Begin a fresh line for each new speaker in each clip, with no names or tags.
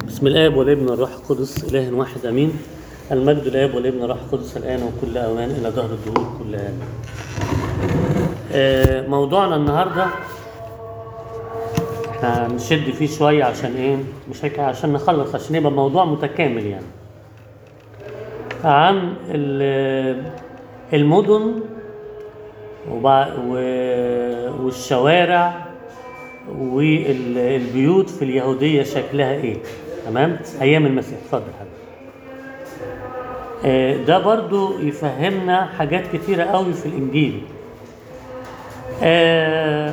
بسم الآب والابن والروح القدس إله واحد أمين المجد الآب والابن والروح القدس الآن وكل أوان إلى دهر الدهور كل آن آه، موضوعنا النهاردة احنا هنشد فيه شوية عشان ايه مش هيك عشان نخلص عشان يبقى موضوع متكامل يعني عن ال- المدن وبع- و- والشوارع والبيوت في اليهودية شكلها ايه تمام ايام المسيح اتفضل حضرتك آه، ده برضو يفهمنا حاجات كتيرة قوي في الانجيل آه،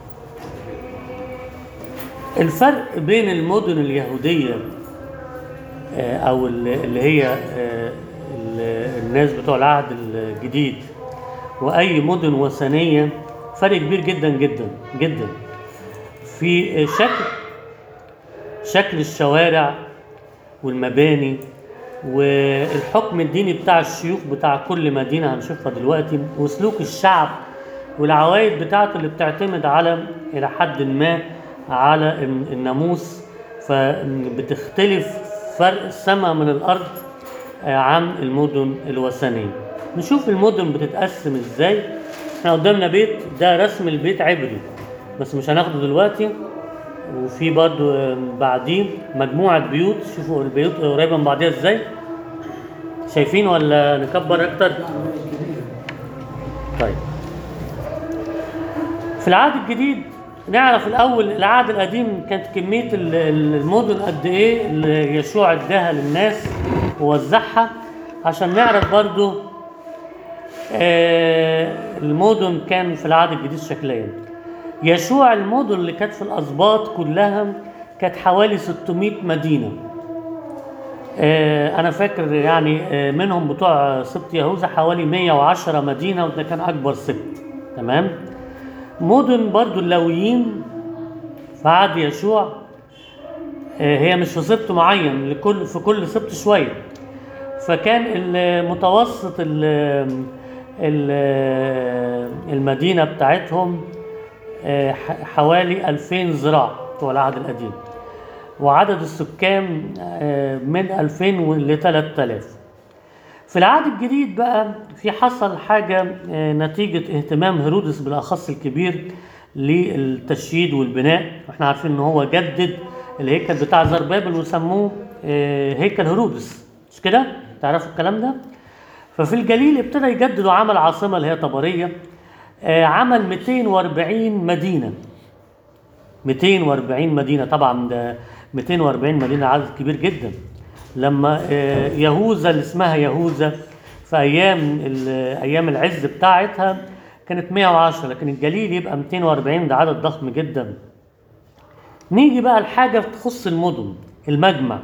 الفرق بين المدن اليهودية آه، او ال- اللي هي آه، ال- الناس بتوع العهد الجديد واي مدن وثنية فرق كبير جدا جدا جدا في شكل شكل الشوارع والمباني والحكم الديني بتاع الشيوخ بتاع كل مدينة هنشوفها دلوقتي وسلوك الشعب والعوايد بتاعته اللي بتعتمد على إلى حد ما على الن- الناموس فبتختلف فرق السماء من الأرض آه، عن المدن الوثنية نشوف المدن بتتقسم ازاي احنا قدامنا بيت ده رسم البيت عبري بس مش هناخده دلوقتي وفي برضو آه، بعديه مجموعة بيوت شوفوا البيوت قريبة من بعضيها ازاي شايفين ولا نكبر اكتر طيب في العهد الجديد نعرف الاول العهد القديم كانت كميه ال- ال- المدن قد ايه اللي يشوع اداها للناس ووزعها عشان نعرف برضو آه، المدن كان في العهد الجديد شكليا يشوع المدن اللي كانت في الاسباط كلها كانت حوالي 600 مدينه آه، انا فاكر يعني آه، منهم بتوع سبط يهوذا حوالي 110 مدينه وده كان اكبر سبط تمام مدن برضو اللويين في عهد يشوع آه، هي مش في سبط معين لكل في كل سبط شويه فكان المتوسط ال- ال- المدينه بتاعتهم آه، ح- حوالي 2000 ذراع بتوع العهد القديم وعدد السكان آه، من 2000 ل 3000 في العهد الجديد بقى في حصل حاجة آه، نتيجة اهتمام هيرودس بالأخص الكبير للتشييد والبناء احنا عارفين ان هو جدد الهيكل بتاع زربابل وسموه آه، هيكل هيرودس مش كده؟ تعرفوا الكلام ده؟ ففي الجليل ابتدى يجدد وعمل عاصمة اللي هي طبرية آه، عمل 240 مدينة 240 مدينة طبعا ده 240 مدينة عدد كبير جدا لما آه، يهوذا اللي اسمها يهوذا في ايام ال- ايام العز بتاعتها كانت 110 لكن الجليل يبقى 240 ده عدد ضخم جدا نيجي بقى لحاجة تخص المدن المجمع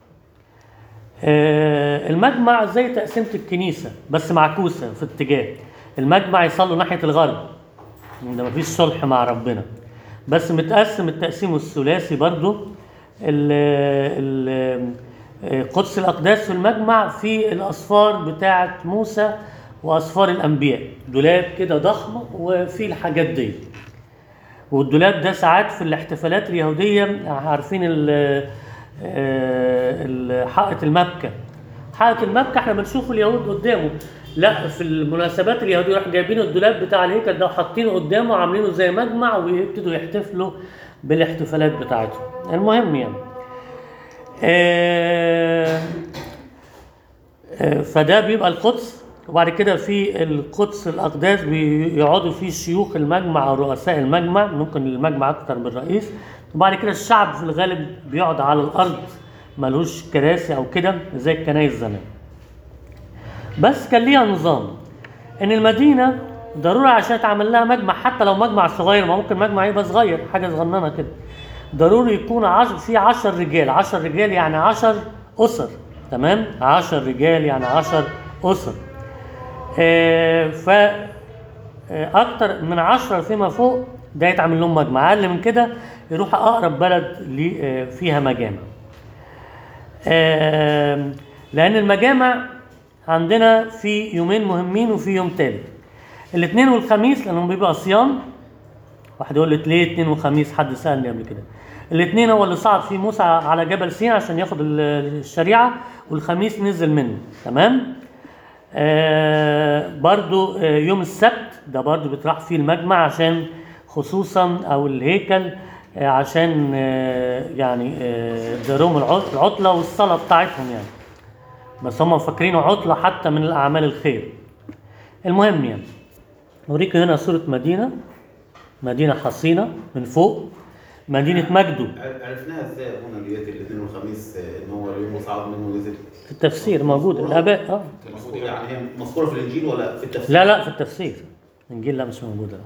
آه، المجمع زي تقسيمة الكنيسة بس معكوسة في اتجاه المجمع يصلوا ناحية الغرب ده مفيش صلح مع ربنا بس متقسم التقسيم الثلاثي برضو ال- ال- قدس الأقداس في المجمع في الأصفار بتاعة موسى وأصفار الأنبياء دولاب كده ضخم وفيه الحاجات دي والدولاب ده ساعات في الاحتفالات اليهودية عارفين ال- آه، ال- حائط المبكى حائط المبكى احنا بنشوف اليهود قدامه لا في المناسبات اليهودية يروحوا جايبين الدولاب بتاع الهيكل ده وحاطينه قدامه وعاملينه زي مجمع ويبتدوا يحتفلوا بالاحتفالات بتاعتهم المهم يعني آه، آه، فده بيبقى القدس وبعد كده في القدس الاقداس بيقعدوا فيه شيوخ المجمع او رؤساء المجمع ممكن المجمع اكتر من رئيس وبعد كده الشعب في الغالب بيقعد على الارض ملوش كراسي او كده زي الكنايس زمان بس كان ليها نظام ان المدينه ضروري عشان تعمل لها مجمع حتى لو مجمع صغير ما ممكن مجمع يبقى صغير حاجه صغننه كده ضروري يكون عشر في عشر رجال عشر رجال يعني عشر أسر تمام عشر رجال يعني عشر أسر آه ف آه، أكتر من عشرة فيما فوق ده يتعمل لهم مجمع أقل من كده يروح أقرب بلد لي- آه، فيها مجامع آه، لأن المجامع عندنا في يومين مهمين وفي يوم تالت الاثنين والخميس لأنهم بيبقى صيام واحد يقول لي ليه اثنين وخميس حد سالني قبل كده الاثنين هو اللي صعد فيه موسى على جبل سيناء عشان ياخد ال- الشريعه والخميس نزل منه تمام آه برضو آه يوم السبت ده برضو بيتراح فيه المجمع عشان خصوصا او الهيكل آه عشان آه يعني آه دارهم العط- العطله والصلاه بتاعتهم يعني بس هم فاكرينه عطله حتى من الاعمال الخير المهم يعني نوريكم هنا صوره مدينه مدينه حصينه من فوق مدينه مجدو
عر- عرفناها ازاي يا ابونا ديت الاثنين والخميس آه، ان هو اليوم صعد منه ونزل
في التفسير موجود الاباء اه
المفروض يعني هي مذكوره في الانجيل ولا في التفسير؟
لا لا في التفسير الانجيل لا مش موجوده لا.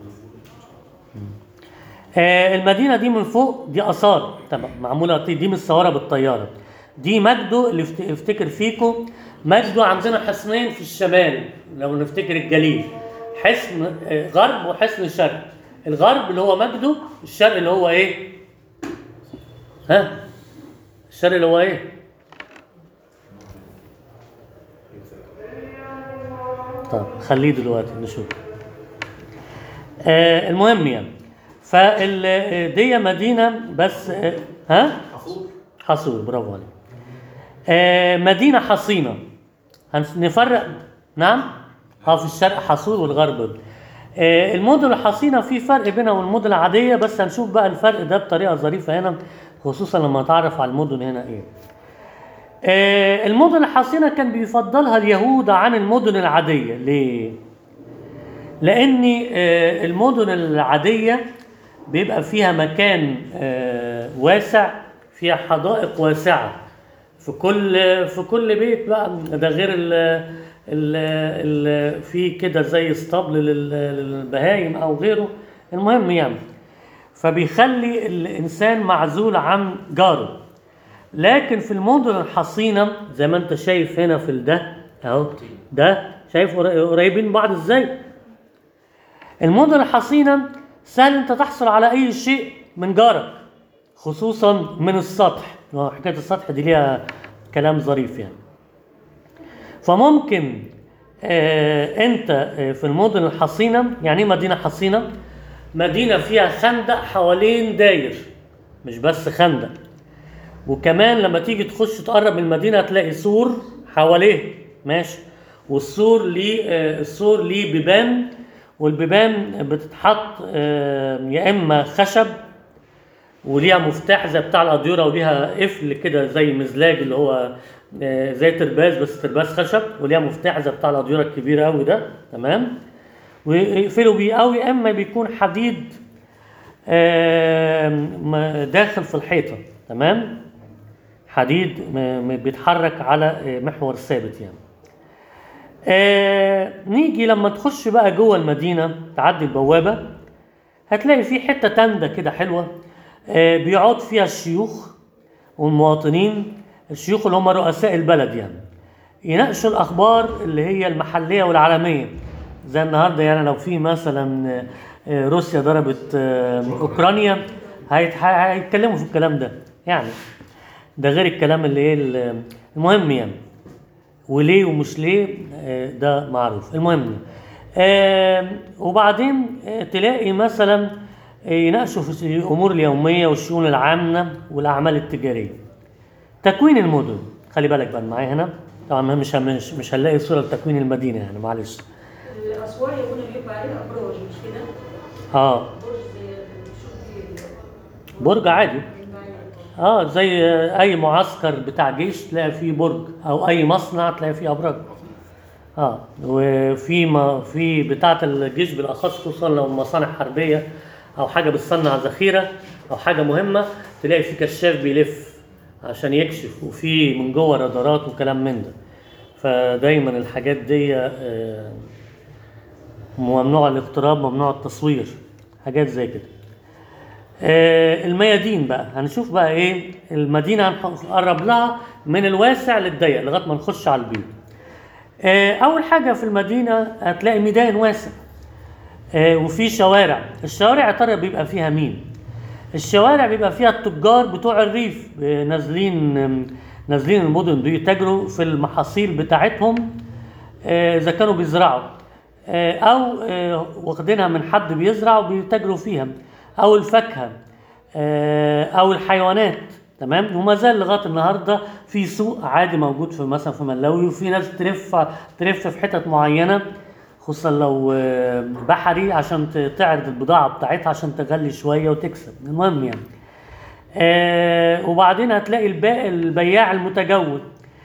آه المدينه دي من فوق دي اثار تمام معموله دي متصوره بالطياره دي مجدو اللي افت- افتكر فيكم مجدو عندنا حصنين في الشمال لو نفتكر الجليل حصن آه، غرب وحصن شرق الغرب اللي هو مجدو الشرق اللي هو ايه ها الشرق اللي هو ايه طب خليه دلوقتي نشوف آه المهم يعني فال آه، دي مدينه بس آه ها
حصول
حصول برافو عليك آه مدينه حصينه هنفرق نعم اه في الشرق حصول والغرب آه المدن الحصينه في فرق بينها والمدن العاديه بس هنشوف بقى الفرق ده بطريقه ظريفه هنا خصوصا لما نتعرف على المدن هنا ايه آه المدن الحصينه كان بيفضلها اليهود عن المدن العاديه ليه لان آه، المدن العاديه بيبقى فيها مكان آه، واسع فيها حدائق واسعه في كل في كل بيت بقى ده غير ال ال ال في كده زي اسطبل لل- للبهايم او غيره المهم يعني فبيخلي الانسان معزول عن جاره لكن في المدن الحصينه زي ما انت شايف هنا في ده اهو ده شايف قري- قريبين من بعض ازاي المدن الحصينه سهل انت تحصل على اي شيء من جارك خصوصا من السطح حكايه السطح دي ليها كلام ظريف يعني فممكن آه انت آه في المدن الحصينه يعني ايه مدينه حصينه مدينه فيها خندق حوالين داير مش بس خندق وكمان لما تيجي تخش تقرب من المدينه هتلاقي سور حواليه ماشي والسور ليه آه، السور ليه بيبان والبيبان بتتحط آه، يا اما خشب وليها مفتاح زي بتاع الاديره وليها قفل كده زي مزلاج اللي هو آه، زي ترباز بس ترباز خشب وليها مفتاح زي بتاع الاديره الكبيره قوي ده تمام ويقفلوا بيه او يا اما بيكون حديد آم، م- داخل في الحيطه تمام حديد م- م- بيتحرك على آه، محور ثابت يعني آه نيجي لما تخش بقى جوه المدينه تعدي البوابه هتلاقي في حته تندة كده حلوه آه بيقعد فيها الشيوخ والمواطنين الشيوخ اللي هم رؤساء البلد يعني يناقشوا الاخبار اللي هي المحليه والعالميه زي النهارده يعني لو في مثلا آه، روسيا ضربت آه، اوكرانيا هيت- هيتكلموا في الكلام ده يعني ده غير الكلام اللي ايه ال- المهم يعني وليه ومش ليه آه، ده معروف المهم آه، وبعدين آه، تلاقي مثلا آه، يناقشوا في الامور اليوميه والشؤون العامه والاعمال التجاريه تكوين المدن خلي بالك بقى معايا هنا طبعا مش مش مش هنلاقي صوره لتكوين المدينه يعني معلش
الاسوار يكون بيبقى عليها ابراج مش كده؟
اه
برج زي شوف
برج عادي اه زي اي معسكر بتاع جيش تلاقي فيه برج او اي مصنع تلاقي فيه ابراج اه وفي ما في بتاعه الجيش بالاخص خصوصا لو مصانع حربيه او حاجه بتصنع ذخيره او حاجه مهمه تلاقي في كشاف بيلف عشان يكشف وفي من جوه رادارات وكلام من ده فدايما الحاجات دي آه، ممنوع الاقتراب ممنوع التصوير حاجات زي كده آه، الميادين بقى هنشوف بقى ايه المدينه هنقرب لها من الواسع للضيق لغايه ما نخش على البيوت آه، اول حاجه في المدينه هتلاقي ميدان واسع آه، وفي شوارع الشوارع يا ترى بيبقى فيها مين الشوارع بيبقى فيها التجار بتوع الريف آه، نازلين آم، نازلين المدن دي يتاجروا في المحاصيل بتاعتهم آه، اذا كانوا بيزرعوا آه، او آه، واخدينها من حد بيزرع وبيتاجروا فيها او الفاكهه آه، او الحيوانات تمام وما زال لغايه النهارده في سوق عادي موجود في مثلا في ملاوي وفي ناس تلف تلف في حتت معينه خصوصا لو آه، بحري عشان ت- تعرض البضاعه بتاعتها عشان تغلي شويه وتكسب المهم يعني آه وبعدين هتلاقي الباقي البياع المتجول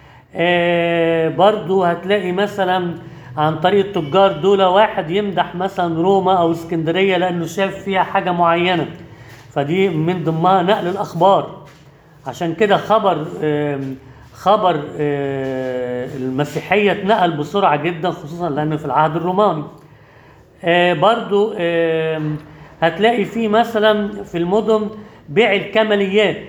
آه برضو هتلاقي مثلا عن طريق التجار دول واحد يمدح مثلا روما او اسكندريه لانه شاف فيها حاجه معينه فدي من ضمنها نقل الاخبار عشان كده خبر آم، خبر آه، المسيحيه اتنقل بسرعه جدا خصوصا لانه في العهد الروماني آه، برضو آم، هتلاقي في مثلا في المدن بيع الكماليات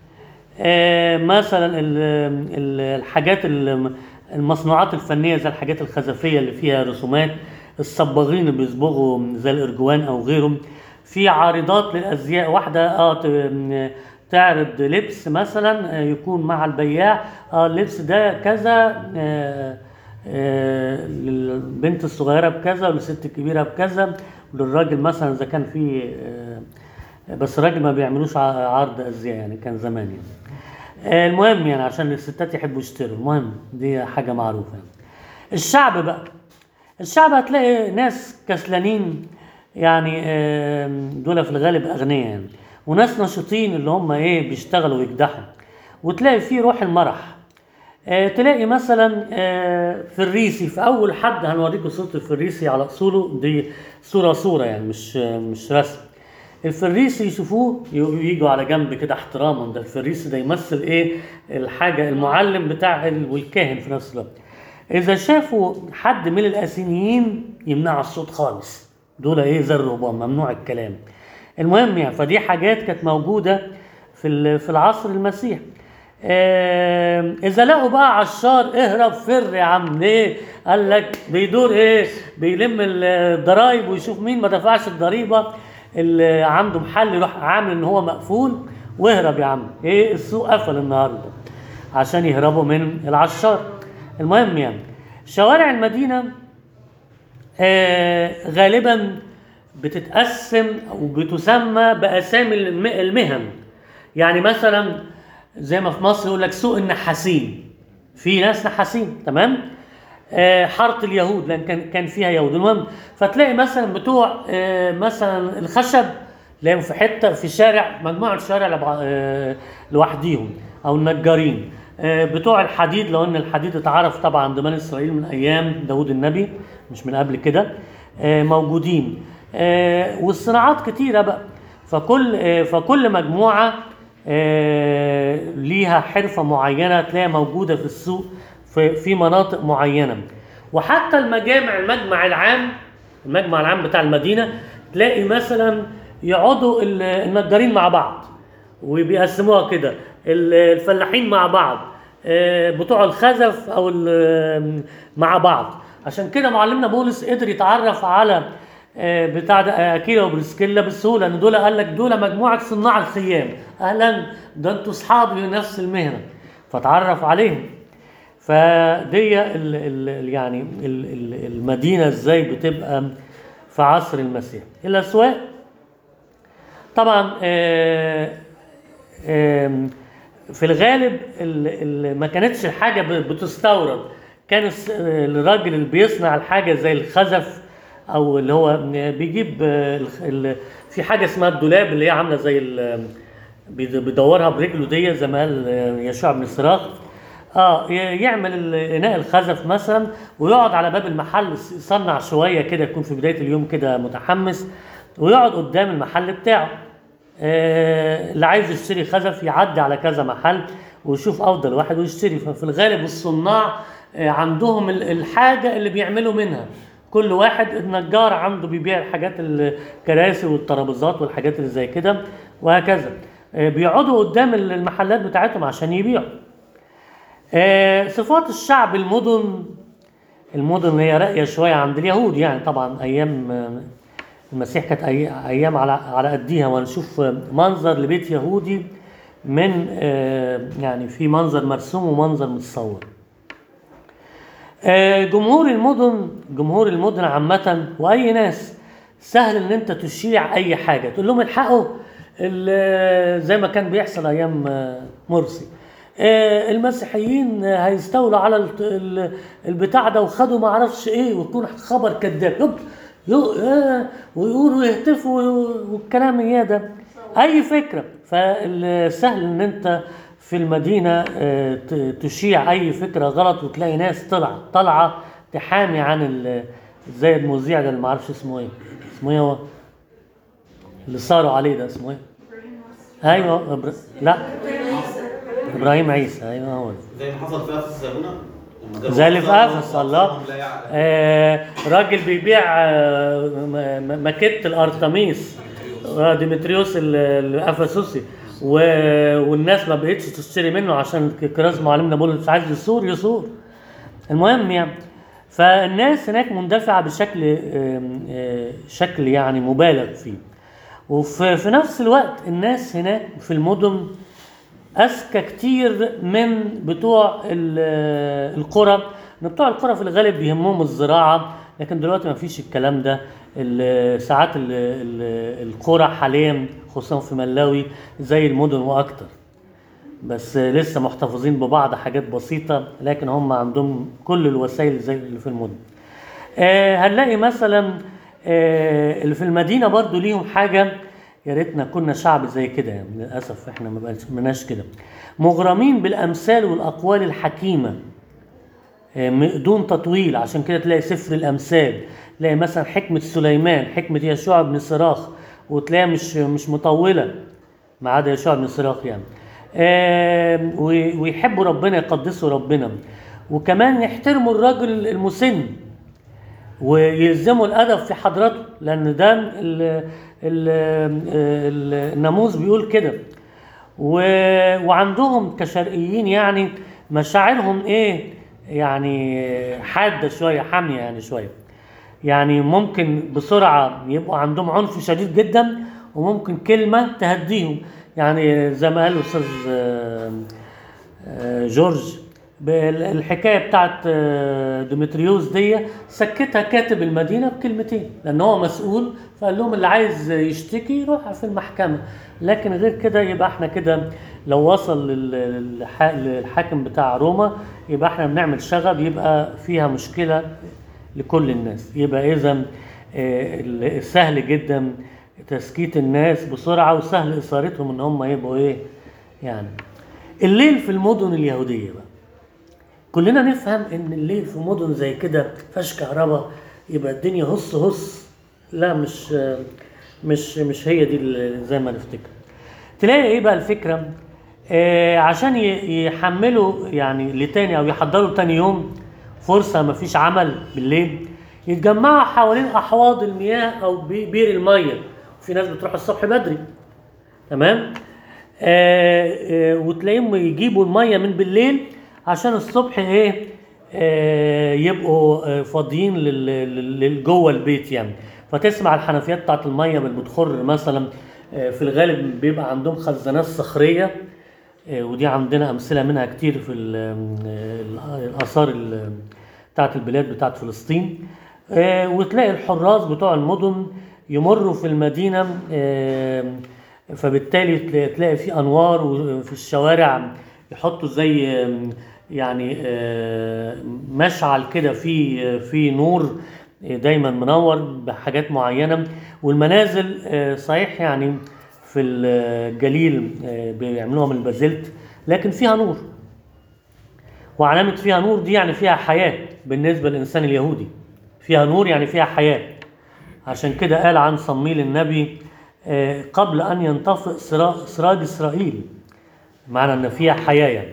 آه، مثلا ال- ال- الحاجات ال- المصنوعات الفنيه زي الحاجات الخزفيه اللي فيها رسومات الصباغين اللي بيصبغوا زي الارجوان او غيرهم في عارضات للازياء واحده اه ت- تعرض لبس مثلا آه، يكون مع البياع اه اللبس ده كذا آه، آه، للبنت الصغيره بكذا وللست الكبيره بكذا وللراجل مثلا اذا كان في آه، بس الراجل ما بيعملوش ع- عرض ازياء يعني كان زمان يعني آه، المهم يعني عشان الستات يحبوا يشتروا المهم دي حاجه معروفه يعني. الشعب بقى الشعب هتلاقي ناس كسلانين يعني آم، دول في الغالب اغنياء يعني وناس نشيطين اللي هم ايه بيشتغلوا ويكدحوا وتلاقي فيه روح المرح آه، تلاقي مثلا آه، فريسي في اول حد هنوريكم صوره الفريسي على اصوله دي صوره صوره يعني مش آه، مش رسم الفريسي يشوفوه ي- يجوا على جنب كده احتراما ده الفريسي ده يمثل ايه الحاجه المعلم بتاع ال- والكاهن في نفس الوقت اذا شافوا حد من الاسينيين يمنعوا الصوت خالص دول ايه زي الرهبان ممنوع الكلام المهم يعني فدي حاجات كانت موجوده في ال- في العصر المسيح آم، اذا لقوا بقى عشار اهرب فر يا عم ليه قال لك بيدور ايه بيلم الضرايب ويشوف مين ما دفعش الضريبه اللي عنده محل يروح عامل ان هو مقفول واهرب يا عم ايه السوق قفل النهارده عشان يهربوا من العشار المهم يعني شوارع المدينه آه غالبا بتتقسم او بتسمى باسامي الم- المهن يعني مثلا زي ما في مصر يقول لك سوق النحاسين في ناس نحاسين تمام آه حاره اليهود لان كان كان فيها يهود المهم فتلاقي مثلا بتوع آه مثلا الخشب تلاقيهم في حته في شارع مجموعه شارع لبع- آه لوحديهم او النجارين آه، بتوع الحديد لو ان الحديد اتعرف طبعا عند بني اسرائيل من ايام داود النبي مش من قبل كده آه، موجودين آه، والصناعات كتيره بقى فكل آه، فكل مجموعه آه، ليها حرفه معينه تلاقيها موجوده في السوق في في مناطق معينه وحتى المجامع المجمع العام المجمع العام بتاع المدينه تلاقي مثلا يقعدوا ال- النجارين مع بعض وبيقسموها كده ال- الفلاحين مع بعض آه، بتوع الخزف او ال- مع بعض عشان كده معلمنا بولس قدر يتعرف على آه، بتاع ده اكيلا وبرسكيلا بسهوله ان دول قال لك دول مجموعه صناع الخيام اهلا ده انتوا اصحابي من نفس المهنه فتعرف عليهم فدي ال ال يعني ال ال المدينه ازاي بتبقى في عصر المسيح الاسواق طبعا آه، آم، في الغالب ال- ال- ما كانتش الحاجه ب- بتستورد كان الس- الراجل اللي بيصنع الحاجه زي الخزف او اللي هو بيجيب آه، الخ- ال- في حاجه اسمها الدولاب اللي هي عامله زي ال- بيد- بيدورها برجله دي زي ما قال آه، يشوع بن صراخ اه ي- يعمل ال- اناء الخزف مثلا ويقعد على باب المحل يص- يصنع شويه كده يكون في بدايه اليوم كده متحمس ويقعد قدام المحل بتاعه آه، اللي عايز يشتري خزف يعدي على كذا محل ويشوف افضل واحد ويشتري ففي الغالب الصناع آه، عندهم ال- الحاجه اللي بيعملوا منها كل واحد النجار عنده بيبيع الحاجات الكراسي والترابيزات والحاجات اللي زي كده وهكذا آه، بيقعدوا قدام المحلات بتاعتهم عشان يبيعوا آه، صفات الشعب المدن المدن اللي هي راقيه شويه عند اليهود يعني طبعا ايام آه، المسيح كانت أي- ايام على على قديها ونشوف آه، منظر لبيت يهودي من آه، يعني في منظر مرسوم ومنظر متصور آه، جمهور المدن جمهور المدن عامة وأي ناس سهل إن أنت تشيع أي حاجة تقول لهم الحقوا ال- زي ما كان بيحصل ايام آه، مرسي آه، المسيحيين آه، هيستولوا على الت- ال- البتاع ده وخدوا ما اعرفش ايه ويكون خبر كذاب يب يو- آه، ويقولوا يهتفوا والكلام ايه ده اي فكره فالسهل ان انت في المدينه آه، ت- تشيع اي فكره غلط وتلاقي ناس طلع طالعه تحامي عن ال- زي المذيع ده اللي ما اعرفش اسمه ايه اسمه ايه هو اللي صاروا عليه ده اسمه ايه ايوه إبر... لا ابراهيم عيسى ايوه هو ده.
زي ما حصل في افسس يا ابونا لما جابوا
زي اللي في
أطفالهم
افس الله
وأطفالهم لا يعلم.
آه راجل بيبيع آه م- م- ماكيت الارتميس آه ديمتريوس ال- الافسوسي و- والناس ما بقتش تشتري منه عشان كراز معلمنا بيقول مش عايز يصور يصور المهم يعني فالناس هناك مندفعه بشكل آم، آه، شكل يعني مبالغ فيه وفي في نفس الوقت الناس هناك في المدن اذكى كتير من بتوع ال- القرى ان بتوع القرى في الغالب بيهمهم الزراعه لكن دلوقتي ما فيش الكلام ده ال- ساعات ال- ال- القرى حاليا خصوصا في ملاوي زي المدن واكتر بس لسه محتفظين ببعض حاجات بسيطة لكن هم عندهم كل الوسائل زي اللي في المدن آه هنلاقي مثلا آه اللي في المدينة برضو ليهم حاجة يا ريتنا كنا شعب زي كده يعني للأسف احنا ما بقاش- مناش كده مغرمين بالأمثال والأقوال الحكيمة آه، م- دون تطويل عشان كده تلاقي سفر الامثال تلاقي مثلا حكمه سليمان حكمه يشوع بن صراخ وتلاقيها مش مش مطوله ما عدا يشوع بن صراخ يعني آم، و- ويحبوا ربنا يقدسوا ربنا وكمان يحترموا الراجل المسن ويلزموا الادب في حضرته لان ده ال ال ال الناموس بيقول كده و- وعندهم كشرقيين يعني مشاعرهم ايه يعني حاده شويه حاميه يعني شويه يعني ممكن بسرعه يبقوا عندهم عنف شديد جدا وممكن كلمه تهديهم يعني زي ما قال الاستاذ آه، آه، جورج بال- الحكايه بتاعت آه، ديمتريوس دي سكتها كاتب المدينه بكلمتين لان هو مسؤول فقال لهم اللي عايز يشتكي يروح في المحكمه لكن غير كده يبقى احنا كده لو وصل لل- للح- للحاكم بتاع روما يبقى احنا بنعمل شغب يبقى فيها مشكله لكل الناس يبقى اذا سهل جدا تسكيت الناس بسرعه وسهل اثارتهم ان هم يبقوا ايه يعني الليل في المدن اليهوديه بقى كلنا نفهم ان الليل في مدن زي كده فيهاش كهرباء يبقى الدنيا هص هص لا مش مش مش هي دي اللي زي ما نفتكر تلاقي ايه بقى الفكره آه عشان ي- يحملوا يعني لتاني او يحضروا تاني يوم فرصه ما فيش عمل بالليل يتجمعوا حوالين احواض المياه او بي- بير الميه في ناس بتروح الصبح بدري تمام آه آه وتلاقيهم يجيبوا الميه من بالليل عشان الصبح ايه آه يبقوا آه فاضيين لل- لل- لل- جوه البيت يعني فتسمع الحنفيات بتاعت الميه اللي بتخر مثلا آه في الغالب بيبقى عندهم خزانات صخريه آه، ودي عندنا امثله منها كتير في ال- ال- الاثار ال- بتاعت البلاد بتاعت فلسطين آه، وتلاقي الحراس بتوع المدن يمروا في المدينه آه، فبالتالي تلا- تلاقي في انوار وفي الشوارع يحطوا زي آه، يعني آه، مشعل كده في في نور دايما منور بحاجات معينه والمنازل آه، صحيح يعني في الجليل آه، بيعملوها من البازلت لكن فيها نور وعلامة فيها نور دي يعني فيها حياة بالنسبة للإنسان اليهودي فيها نور يعني فيها حياة عشان كده قال عن صميل النبي آه، قبل أن ينطفئ سرا- سراج إسرائيل معنى أن فيها حياة يعني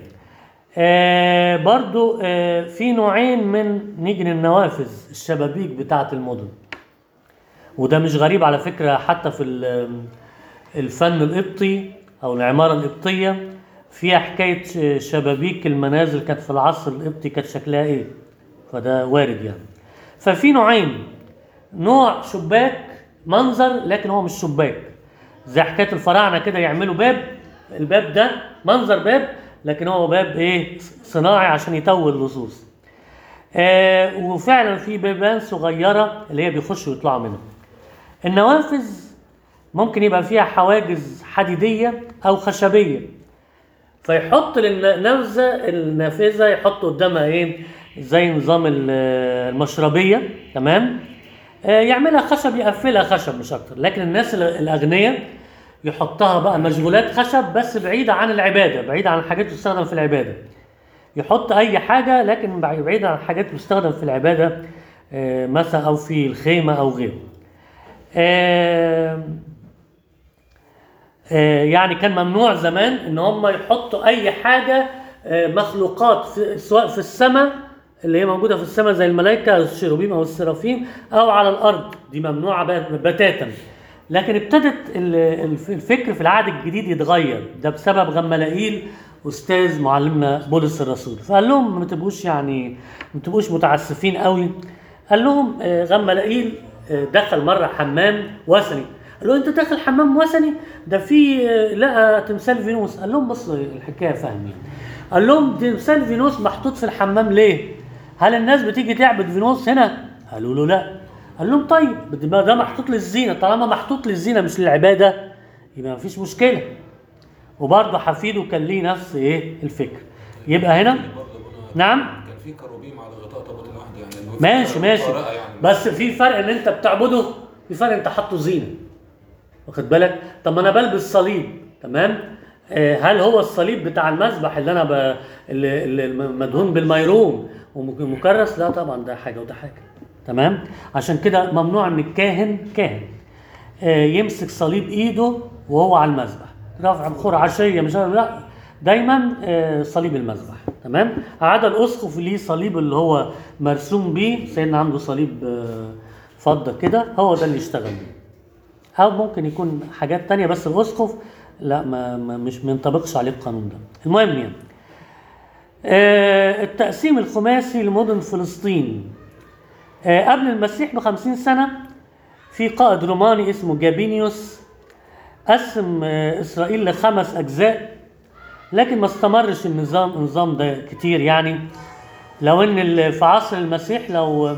آه، برضو آه، في نوعين من نيجي النوافذ الشبابيك بتاعة المدن وده مش غريب على فكرة حتى في ال- الفن القبطي أو العمارة القبطية فيها حكاية ش- شبابيك المنازل كانت في العصر القبطي كانت شكلها إيه فده وارد يعني ففي نوعين نوع شباك منظر لكن هو مش شباك زي حكاية الفراعنة كده يعملوا باب الباب ده منظر باب لكن هو باب ايه صناعي عشان يطول اللصوص آه وفعلا في بيبان صغيرة اللي هي بيخشوا ويطلعوا منها النوافذ ممكن يبقى فيها حواجز حديديه او خشبيه فيحط للنبذه النافذه يحط قدامها ايه زي نظام ال- المشربيه تمام آه، يعملها خشب يقفلها خشب مش اكتر لكن الناس ال- الاغنياء يحطها بقى مشغولات خشب بس بعيده عن العباده بعيده عن الحاجات اللي تستخدم في العباده يحط اي حاجه لكن بعي- بعيده عن الحاجات اللي بتستخدم في العباده آه، مثلا او في الخيمه او غيره آه، آه، يعني كان ممنوع زمان ان هم يحطوا اي حاجه آه، مخلوقات في سواء في السماء اللي هي موجوده في السماء زي الملائكه او الشيروبيم او السرافيم او على الارض دي ممنوعه بقى بتاتا لكن ابتدت ال- الف- الفكر في العهد الجديد يتغير ده بسبب غملائيل استاذ معلمنا بولس الرسول فقال لهم ما تبقوش يعني ما تبقوش متعسفين قوي قال لهم آه، غملائيل آه، دخل مره حمام وثني قال له انت داخل حمام وثني ده في آه، لقى تمثال فينوس قال لهم بص الحكايه فاهمين قال لهم تمثال فينوس محطوط في الحمام ليه هل الناس بتيجي تعبد فينوس هنا قالوا له لا قال لهم طيب ده ده محطوط للزينه طالما محطوط للزينه مش للعباده يبقى مفيش مشكله وبرضه حفيده كان ليه نفس ايه الفكر يبقى هنا
برضه هنا
نعم
كان في كروبيم على غطاء تابوت العهد يعني اللي هو
ماشي
في
ماشي
طريقة يعني
بس في فرق ان انت بتعبده في فرق انت حاطه زينه واخد بالك طب ما انا بلبس صليب تمام آه، هل هو الصليب بتاع المذبح اللي انا ب... اللي اللي مدهون بالميرون ومكرس لا طبعا ده حاجه وده حاجه تمام عشان كده ممنوع ان الكاهن كاهن آه، يمسك صليب ايده وهو على المذبح رفع بخور عشيه مش عارف- لا دايما آه، صليب المذبح تمام عدا الاسقف ليه صليب اللي هو مرسوم بيه سيدنا عنده صليب آه، فضه كده هو ده اللي يشتغل بيه او ممكن يكون حاجات تانية بس الاسقف لا ما ما مش منطبقش عليه القانون ده المهم يعني آه، التقسيم الخماسي لمدن فلسطين آه، قبل المسيح بخمسين سنة في قائد روماني اسمه جابينيوس قسم آه، إسرائيل لخمس أجزاء لكن ما استمرش النظام النظام ده كتير يعني لو ان ال- في عصر المسيح لو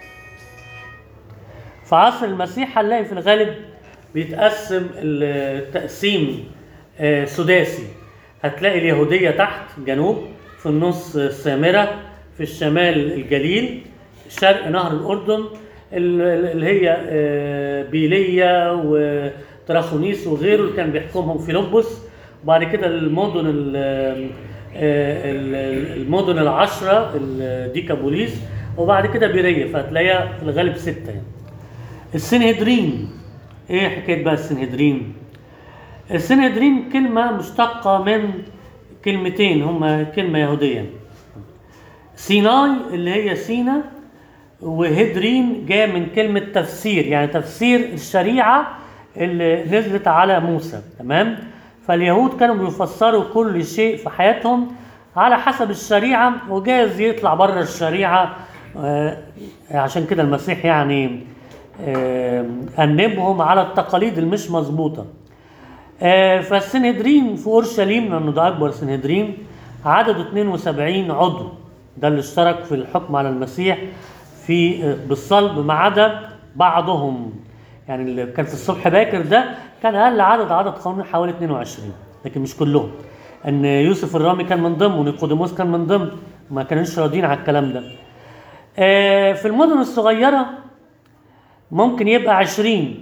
في عصر المسيح هنلاقي في الغالب بيتقسم التقسيم آه، سداسي هتلاقي اليهودية تحت جنوب في النص السامرة في الشمال الجليل شرق نهر الأردن ال- ال- اللي هي آه، بيلية وتراخونيس وغيره اللي كان بيحكمهم فيلبس وبعد كده المدن ال- آه، ال- المدن العشرة الديكابوليس وبعد كده بيرية فهتلاقيها في الغالب ستة يعني السنهدرين ايه حكايه بقى السنهدرين السنهدرين كلمه مشتقه من كلمتين هما كلمه يهوديه سيناي اللي هي سينا وهدرين جاء من كلمة تفسير يعني تفسير الشريعة اللي نزلت على موسى تمام فاليهود كانوا بيفسروا كل شيء في حياتهم على حسب الشريعة وجايز يطلع بره الشريعة آه، عشان كده المسيح يعني آه، أنبهم على التقاليد المش مظبوطة آه، فالسنهدرين في اورشليم لانه ده اكبر سنهدرين عدده 72 عضو ده اللي اشترك في الحكم على المسيح في آه، بالصلب ما عدا بعضهم يعني اللي كان في الصبح باكر ده كان اقل عدد عدد قانوني حوالي 22 لكن مش كلهم ان يوسف الرامي كان من ضمن ونيقوديموس كان من ضمن ما كانوش راضيين على الكلام ده آه، في المدن الصغيره ممكن يبقى 20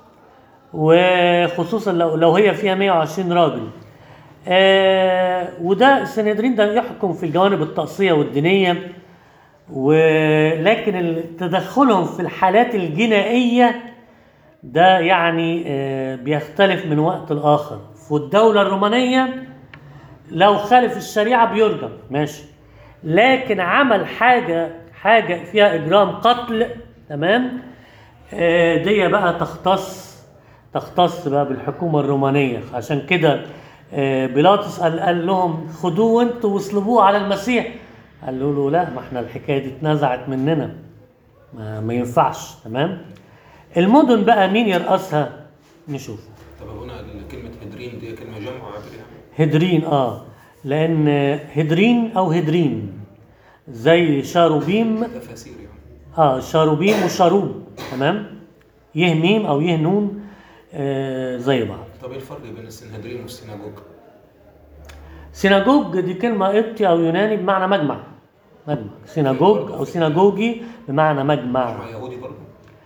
وخصوصا لو لو هي فيها 120 راجل آه وده السنهدرين ده يحكم في الجوانب الطقسيه والدينيه ولكن ال- تدخلهم في الحالات الجنائيه ده يعني آه بيختلف من وقت لاخر في الدوله الرومانيه لو خالف الشريعه بيرجم ماشي لكن عمل حاجه حاجه فيها اجرام قتل تمام آه، دي بقى تختص تختص بقى بالحكومه الرومانيه عشان كده آه، بيلاطس قال, قال لهم خدوه انتوا واصلبوه على المسيح قالوا له لا ما احنا الحكايه دي اتنزعت مننا ما, ما ينفعش تمام المدن بقى مين يرأسها نشوف
طب هنا كلمة هدرين دي كلمة جمع عبر يعني
هدرين اه لان هدرين او هدرين زي شاروبيم
تفاسير يعني
اه شاروبيم وشاروب تمام يه ميم او يه نون آه، زي بعض
طب ايه الفرق بين السنهدرين والسيناجوج؟
سيناجوج دي كلمة قبطي أو يوناني بمعنى مجمع مجمع سيناجوج أو سيناجوجي بمعنى مجمع
مع يهودي برضه؟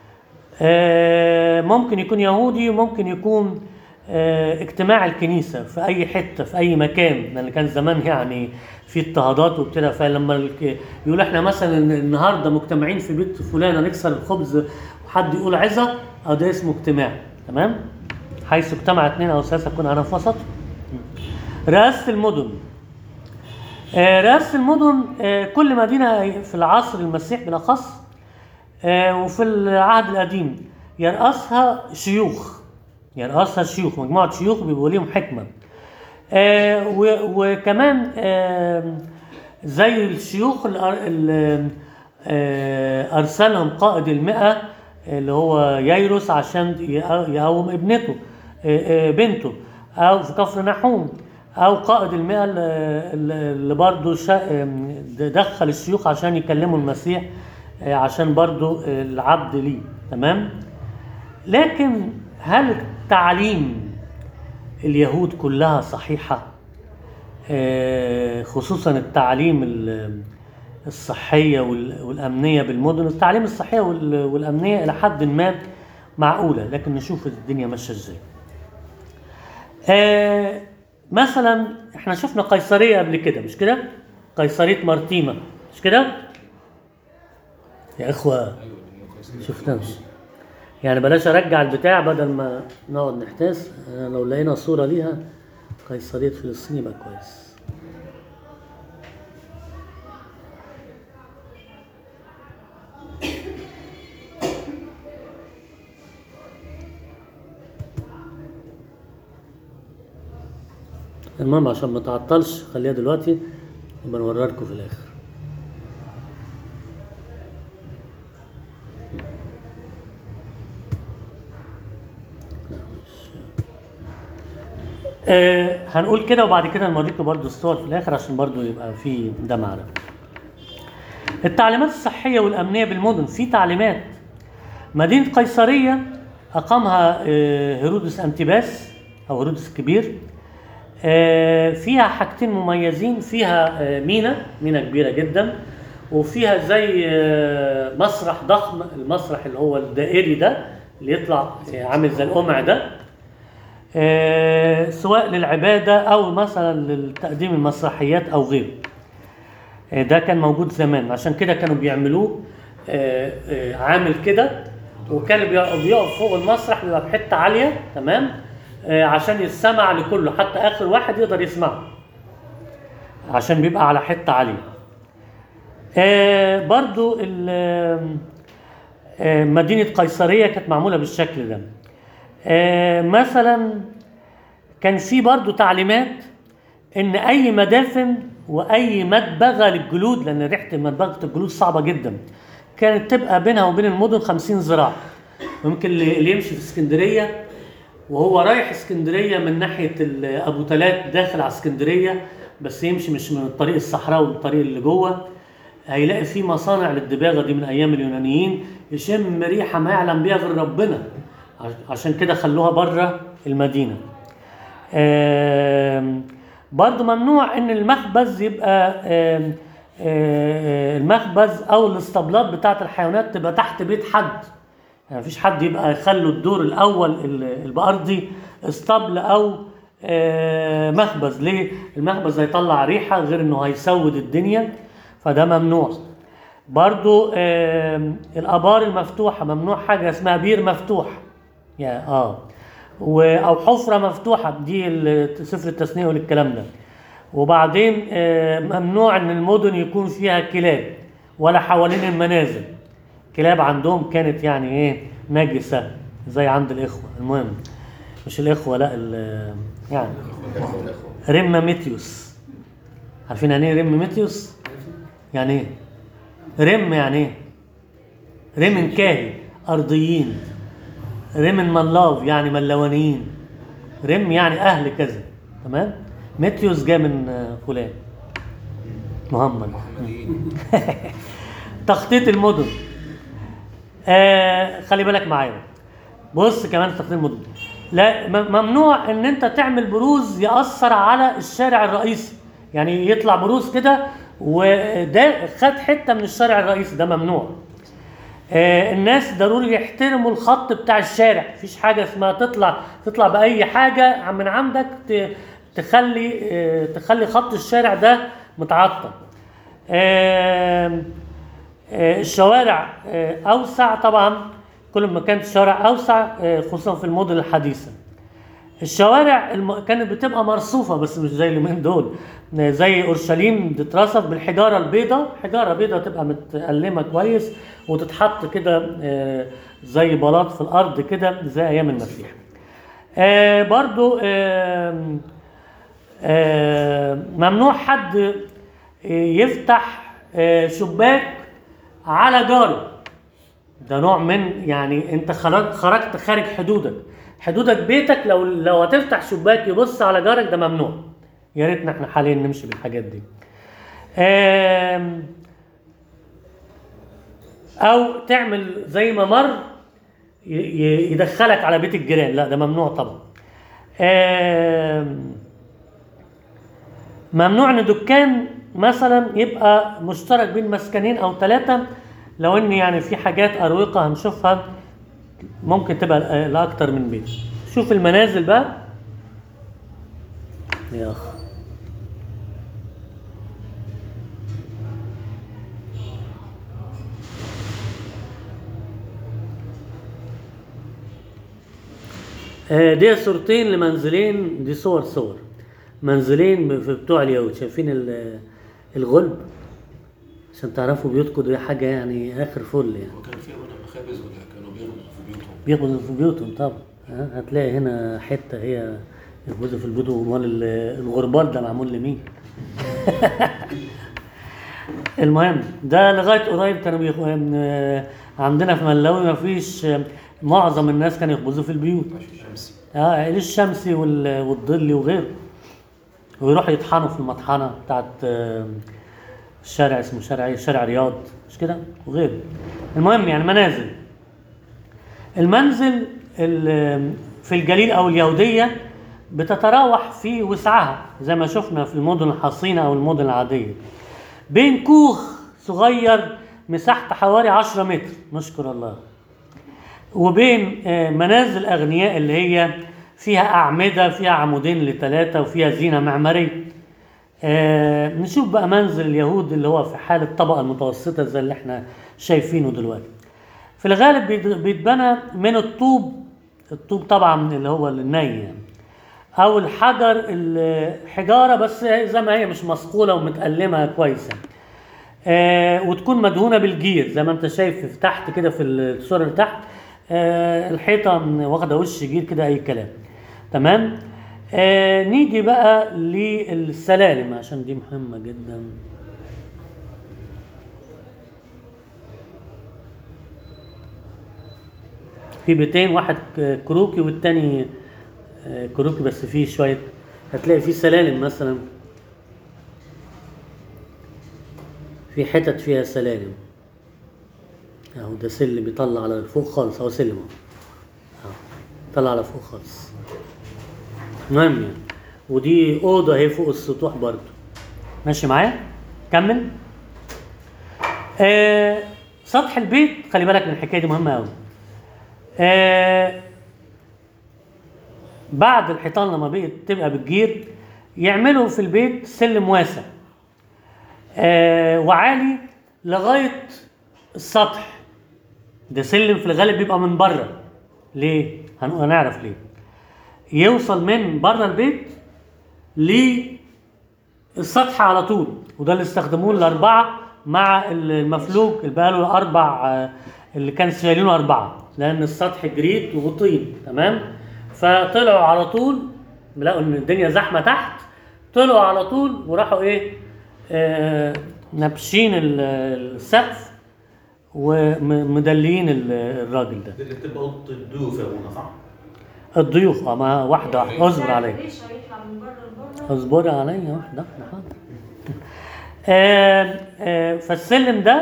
آه، ممكن يكون يهودي وممكن يكون آه، اجتماع الكنيسة في أي حتة في أي مكان لأن كان زمان يعني في اضطهادات وكده فلما الك- يقول احنا مثلا النهارده مجتمعين في بيت فلانة نكسر الخبز وحد يقول عظة أو ده اسمه اجتماع تمام حيث اجتمع اثنين أو ثلاثة يكون أنا في وسط رئاسة المدن آه، رئاسة المدن آه، كل مدينة في العصر المسيح بالأخص آه، وفي العهد القديم يرأسها شيوخ يرأسها شيوخ مجموعة شيوخ بيبقوا ليهم حكمة آه، و- وكمان آه، زي الشيوخ اللي أر- اللي آه، أرسلهم قائد المئة اللي هو ييروس عشان يق- يقوم ابنته آه، آه، بنته أو في كفر نحوم أو قائد المئة اللي- اللي برضه شا- آم، دخل الشيوخ عشان يكلموا المسيح آه، عشان برضه العبد ليه تمام لكن هل تعليم اليهود كلها صحيحة آه، خصوصا التعليم ال- الصحية وال- والأمنية بالمدن التعليم الصحية وال- والأمنية إلى حد ما معقولة لكن نشوف الدنيا ماشية إزاي آه، مثلا احنا شفنا قيصرية قبل كده مش كده قيصرية مرتيمة مش كده يا إخوة
ايوه لأن قيصرية
شفتها يعني بلاش ارجع البتاع بدل ما نقعد نحتاس أنا لو لقينا صوره ليها قيصريه فلسطين يبقى كويس المهم عشان ما تعطلش خليها دلوقتي يبقى نوريها لكم في الاخر آه هنقول كده وبعد كده نوريكم برضو الصور في الاخر عشان برضو يبقى في ده معنا التعليمات الصحية والأمنية بالمدن في تعليمات مدينة قيصرية أقامها آه، هيرودس أنتيباس أو هيرودس الكبير آه، فيها حاجتين مميزين فيها آه، مينا مينا كبيرة جدا وفيها زي آه، مسرح ضخم المسرح اللي هو الدائري ده اللي يطلع آه، عامل زي القمع ده آه، سواء للعبادة أو مثلا لتقديم المسرحيات أو غيره آه، ده كان موجود زمان عشان كده كانوا بيعملوه آه، آه، عامل كده وكان بيق- بيقف فوق المسرح بيبقى بحته عاليه تمام آه، عشان يسمع لكله حتى اخر واحد يقدر يسمعه عشان بيبقى على حته عاليه آه، برضو ال- آه، مدينه قيصريه كانت معموله بالشكل ده آه، مثلا كان في برضو تعليمات ان اي مدافن واي مدبغه للجلود لان ريحه مدبغه الجلود صعبه جدا كانت تبقى بينها وبين المدن 50 ذراع ممكن اللي اللي يمشي في اسكندريه وهو رايح اسكندريه من ناحيه ال- ابو تلات داخل على اسكندريه بس يمشي مش من الطريق الصحراوي من الطريق اللي جوه هيلاقي في مصانع للدباغه دي من ايام اليونانيين يشم ريحه ما يعلم بيها غير ربنا عش- عشان كده خلوها بره المدينه آم، برضو ممنوع ان المخبز يبقى آم، آه، المخبز او الاسطبلات بتاعت الحيوانات تبقى تحت بيت حد يعني مفيش حد يبقى يخلوا الدور الاول ال- البأرضي اسطبل او آه، مخبز ليه المخبز هيطلع ريحه غير انه هيسود الدنيا فده ممنوع برضو آم، الابار المفتوحه ممنوع حاجه اسمها بير مفتوح يا اه و- او حفره مفتوحه دي ال- سفر التثنيه والكلام ده وبعدين آه، ممنوع ان المدن يكون فيها كلاب ولا حوالين المنازل كلاب عندهم كانت يعني ايه نجسه زي عند الاخوه المهم مش الاخوه لا ال- يعني رمة ميتيوس عارفين يعني ايه رم ميتيوس يعني ايه رم يعني ايه رم كاهي ارضيين رم ملاف يعني ملوانيين رم يعني اهل كذا تمام ميتيوس جاء من آه، فلان محمد
محمديين
تخطيط المدن آه خلي بالك معايا بص كمان تخطيط المدن لا م- ممنوع ان انت تعمل بروز ياثر على الشارع الرئيسي يعني يطلع بروز كده وده خد حته من الشارع الرئيسي ده ممنوع آه، الناس ضروري يحترموا الخط بتاع الشارع مفيش حاجه اسمها تطلع تطلع باي حاجه من عندك ت- تخلي آه، تخلي خط الشارع ده متعطل آم، آه، الشوارع آه، اوسع طبعا كل ما كانت الشوارع اوسع آه، خصوصا في المدن الحديثه الشوارع الم... كانت بتبقى مرصوفه بس مش زي اليومين دول زي اورشليم تترصف بالحجاره البيضاء حجاره بيضاء تبقى متقلمه كويس وتتحط كده آه، زي بلاط في الارض كده زي ايام المسيح آه، برضو آم، آه، ممنوع حد آه، يفتح آه، شباك على جاره ده نوع من يعني انت خرجت خرجت خارج حدودك حدودك بيتك لو لو هتفتح شباك يبص على جارك ده ممنوع يا ريتنا احنا حاليا نمشي بالحاجات دي آم، او تعمل زي ممر ي- ي- يدخلك على بيت الجيران لا ده ممنوع طبعا آم، ممنوع ان دكان مثلا يبقى مشترك بين مسكنين او ثلاثه لو ان يعني في حاجات اروقه هنشوفها ممكن تبقى ل- لاكتر من بيت شوف المنازل بقى يا اخ آه، دي صورتين لمنزلين دي صور صور منزلين في بتوع اليهود شايفين ال- الغلب عشان تعرفوا بيوتكم دي حاجه يعني اخر فل يعني
وكان في هنا مخابز ولا كانوا بيغزوا في بيوتهم؟
بياخدوا في بيوتهم طبعا ها، هتلاقي هنا حته هي ياخدوا في البيوت امال ال- الغربال ده معمول لمين؟ المهم ده لغايه قريب كانوا بيخ... آه، عندنا في ملاوي ما فيش معظم الناس كانوا يخبزوا في البيوت
عشان الشمسي
اه عيل الشمسي وال- والظلي وغيره ويروحوا يطحنوا في المطحنه بتاعت آه، الشارع اسمه شارع ايه؟ شارع رياض مش كده وغيره المهم يعني منازل المنزل ال- في الجليل او اليهوديه بتتراوح في وسعها زي ما شفنا في المدن الحصينه او المدن العاديه بين كوخ صغير مساحته حوالي 10 متر نشكر الله وبين آه، منازل اغنياء اللي هي فيها اعمده فيها عمودين لثلاثه وفيها زينه معماريه آه، نشوف بقى منزل اليهود اللي هو في حال الطبقه المتوسطه زي اللي احنا شايفينه دلوقتي في الغالب بيت- بيتبنى من الطوب الطوب طبعا اللي هو الني يعني او الحجر الحجاره بس زي ما هي مش مصقوله ومتقلمه كويسه آه وتكون مدهونه بالجير زي ما انت شايف في تحت كده في الصوره اللي تحت آه الحيطه واخده وش جير كده اي كلام تمام آه نيجي بقى للسلالم عشان دي مهمه جدا في بيتين واحد ك- كروكي والتاني آه، كروكي بس فيه شويه هتلاقي فيه سلالم مثلا في حتت فيها سلالم اهو ده سلم بيطلع على فوق خالص اهو سلم اهو اهو طلع على فوق خالص المهم يعني ودي اوضه اهي فوق السطوح برضو ماشي معايا كمل آه سطح البيت خلي بالك من الحكايه دي مهمه قوي آه بعد الحيطان لما بقت تبقى بالجير يعملوا في البيت سلم واسع آه وعالي لغايه السطح ده سلم في الغالب بيبقى من بره ليه؟ هن- هنعرف ليه يوصل من بره البيت للسطح على طول وده اللي استخدموه الاربعه مع المفلوج اللي بقى له اربع آه، اللي كان شايلينه اربعه لان السطح جريد وطين تمام فطلعوا على طول لقوا ان الدنيا زحمه تحت طلعوا على طول وراحوا ايه آه نبشين ال- السقف ومدليين ال- الراجل ده
دي اللي بتبقى اوضه الضيوف يا ابونا صح؟
الضيوف اه ما واحده واحده اصبر عليا
ليش هيطلع من بره لبره؟
اصبري عليا واحده واحده حاضر آه، آه، فالسلم ده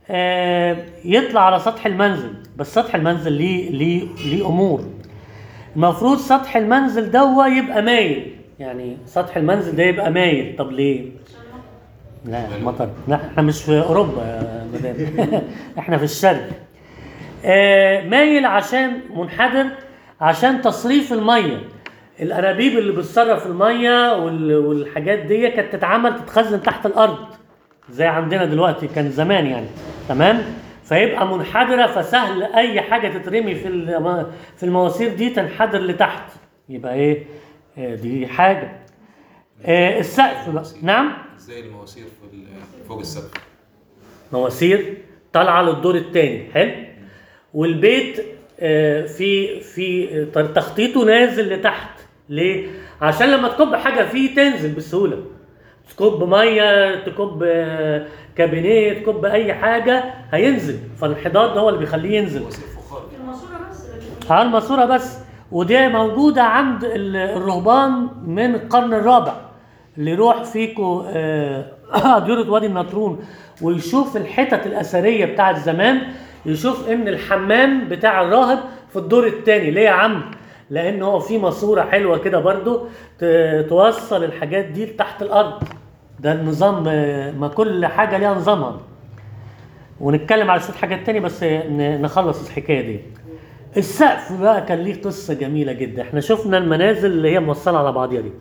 آه، يطلع على سطح المنزل بس سطح المنزل ليه ليه ليه امور المفروض سطح المنزل ده يبقى مايل يعني سطح المنزل ده يبقى مايل طب ليه لا مطر لا احنا مش في اوروبا يا مدام احنا في الشرق آه مايل عشان منحدر عشان تصريف الميه الانابيب اللي بتصرف الميه وال- والحاجات دي كانت تتعمل تتخزن تحت الارض زي عندنا دلوقتي كان زمان يعني تمام فيبقى منحدره فسهل اي حاجه تترمي في الم- في المواسير دي تنحدر لتحت يبقى ايه آه، دي حاجه آه السقف بقى نعم
ازاي المواسير في ال- فوق السقف
مواسير طالعه للدور الثاني حلو والبيت آه، في في آه، تخطيطه نازل لتحت ليه عشان لما تكب حاجه فيه تنزل بسهوله تكب ميه تكب آه، كابينيه تكب اي حاجه هينزل فالانحدار ده هو اللي بيخليه ينزل
مواسير فخار
في الماسوره بس لكن
على الماسوره بس ودي موجوده عند ال- الرهبان من القرن الرابع اللي يروح فيكو آه، ديرة وادي النطرون ويشوف الحتت الاثريه بتاعت زمان يشوف ان الحمام بتاع الراهب في الدور الثاني ليه يا عم لان هو في ماسوره حلوه كده برضو ت- توصل الحاجات دي لتحت الارض ده النظام آه، ما كل حاجه ليها نظامها ونتكلم على شويه حاجات تاني بس ن- نخلص الحكايه دي السقف بقى كان ليه قصه جميله جدا احنا شفنا المنازل اللي هي موصله على بعضيها دي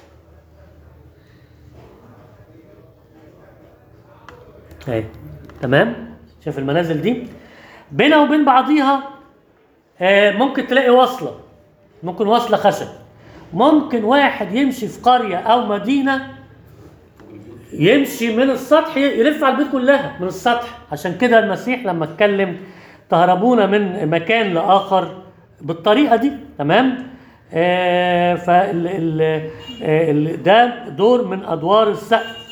اهي تمام شايف المنازل دي بينها وبين بعضيها آه، ممكن تلاقي وصله ممكن وصله خشب ممكن واحد يمشي في قريه او مدينه يمشي من السطح يلف على البيت كلها من السطح عشان كده المسيح لما اتكلم تهربون من مكان لاخر بالطريقه دي تمام آه فال ال- آه، ال- ده دور من ادوار السقف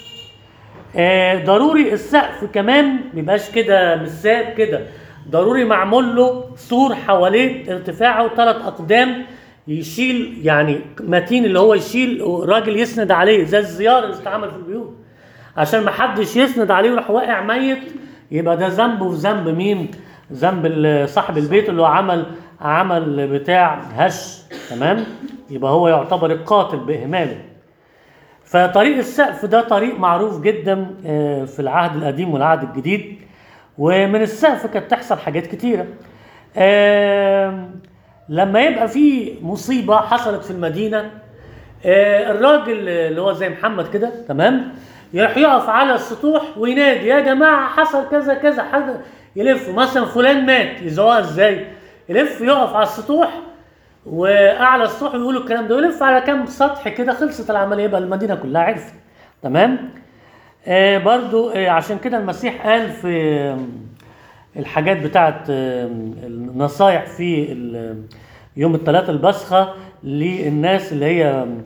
آه ضروري السقف كمان ميبقاش كده مش ساب كده ضروري معمول له سور حواليه ارتفاعه ثلاث اقدام يشيل يعني متين اللي هو يشيل راجل يسند عليه زي الزيار اللي بتتعمل في البيوت عشان ما حدش يسند عليه ويروح واقع ميت يبقى ده ذنبه في ذنب مين؟ ذنب ال- صاحب البيت اللي هو عمل عمل بتاع هش تمام؟ يبقى هو يعتبر القاتل باهماله. فطريق السقف ده طريق معروف جدا آه، في العهد القديم والعهد الجديد ومن السقف كانت تحصل حاجات كتيره. آم، لما يبقى في مصيبه حصلت في المدينه آه، الراجل اللي هو زي محمد كده تمام يروح يقف على السطوح وينادي يا جماعه حصل كذا كذا حاجه يلف مثلا فلان مات يزوقها ازاي يلف يقف على السطوح واعلى السطوح يقولوا الكلام ده ويلف على كام سطح كده خلصت العمليه يبقى المدينه كلها عرفت تمام آه برضو آه عشان كده المسيح قال في آم، الحاجات بتاعت آم، النصايح في ال- يوم الثلاثاء البسخة للناس اللي هي آم،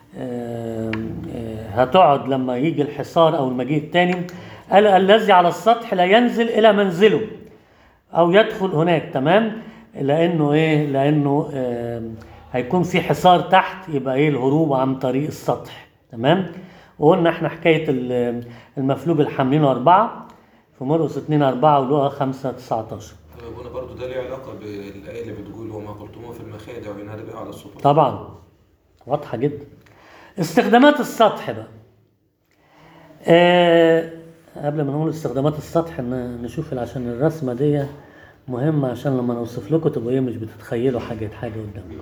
آم، آه، هتقعد لما يجي الحصار او المجيء الثاني قال الذي على السطح لا ينزل الى منزله او يدخل هناك تمام لانه ايه لانه آم، هيكون في حصار تحت يبقى ايه الهروب عن طريق السطح تمام وقلنا احنا حكايه ال- المفلوج الحاملينه اربعه في مرقس 2 4 ولوقا 5 19
طيب هنا برضه ده ليه علاقة بالآية اللي بتقول وما قلتموه في المخادع وينادى بها على السطوح
طبعا واضحه جدا استخدامات السطح بقى آه قبل ما نقول استخدامات السطح ن- نشوف عشان الرسمه دي مهمه عشان لما نوصف لكم تبقوا ايه مش بتتخيلوا حاجه حاجه قدامكم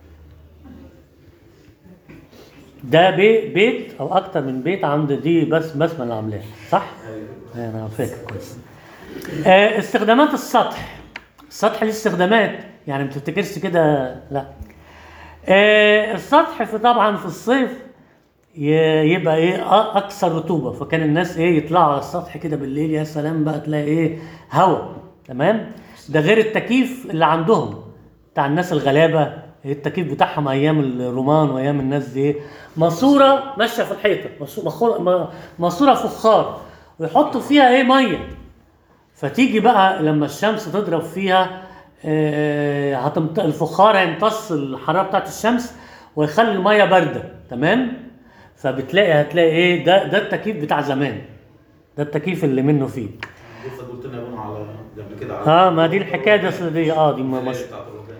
ده بي بيت او اكتر من بيت عند دي بس بسمه اللي عاملاها صح؟ ايوه انا فاكر كويس آه استخدامات السطح السطح ليه استخدامات يعني ما تفتكرش كده لا آه السطح في طبعا في الصيف ي- يبقى ايه أ- اكثر رطوبه فكان الناس ايه يطلعوا على السطح كده بالليل يا سلام بقى تلاقي ايه هواء تمام ده غير التكييف اللي عندهم بتاع الناس الغلابه التكييف بتاعهم ايام الرومان وايام الناس دي ايه ماسوره ماشيه في الحيطه ماسو- مخور- ما- ماسوره فخار ويحطوا فيها ايه ميه فتيجي بقى لما الشمس تضرب فيها آه، هتمط... الفخار هيمتص الحراره بتاعت الشمس ويخلي الميه بارده تمام فبتلاقي هتلاقي ايه ده ده التكييف بتاع زمان ده التكييف اللي منه فيه
لسه قلت لنا يا بابا على قبل كده على
اه ما دي الحكايه دي أصل دي اه دي ما- مش
بتاعت الرهبان.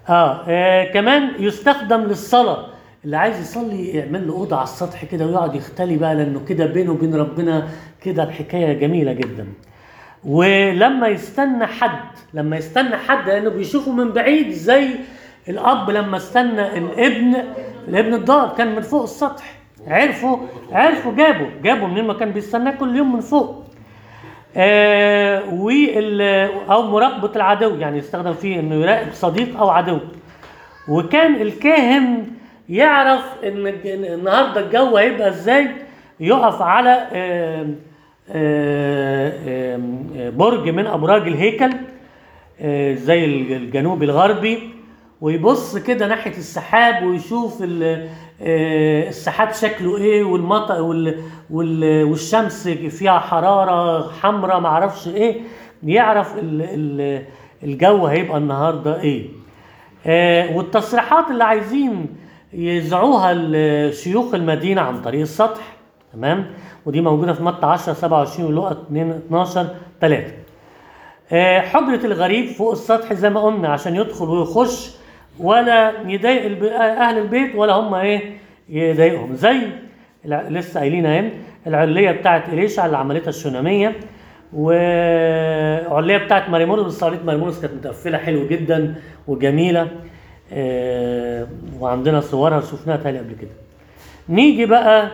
آه, اه كمان يستخدم للصلاه اللي عايز يصلي يعمل له اوضه على السطح كده ويقعد يختلي بقى لانه كده بينه وبين ربنا كده الحكايه جميله جدا ولما يستنى حد لما يستنى حد لانه بيشوفه من بعيد زي الاب لما استنى الابن الابن الضال كان من فوق السطح عرفوا عرفوا جابوا جابوا منين ما كان بيستناه كل يوم من فوق آه وال او مراقبه العدو يعني يستخدم فيه انه يراقب صديق او عدو وكان الكاهن يعرف ان الج- إن النهارده الجو هيبقى ازاي يقف على آه، آه، آه، برج من ابراج الهيكل آه، زي الجنوب الغربي ويبص كده ناحيه السحاب ويشوف ال- آه، السحاب شكله ايه والمطر وال وال والشمس فيها حراره حمراء معرفش ايه يعرف ال- ال- الجو هيبقى النهارده ايه آه، والتصريحات اللي عايزين يذيعوها لشيوخ المدينه عن طريق السطح تمام ودي موجوده في متى 10 27 ولقى 2 12 3 آه، حجرة الغريب فوق السطح زي ما قلنا عشان يدخل ويخش ولا يضايق الب- اهل البيت ولا هم ايه يضايقهم زي الع- لسه قايلين اهي العليه بتاعت اليشع اللي عملتها الشوناميه وعليه بتاعت ماريمونوس بس عرليه ماريمونوس كانت متقفله حلو جدا وجميله آه، وعندنا صورها شفناها تاني قبل كده نيجي بقى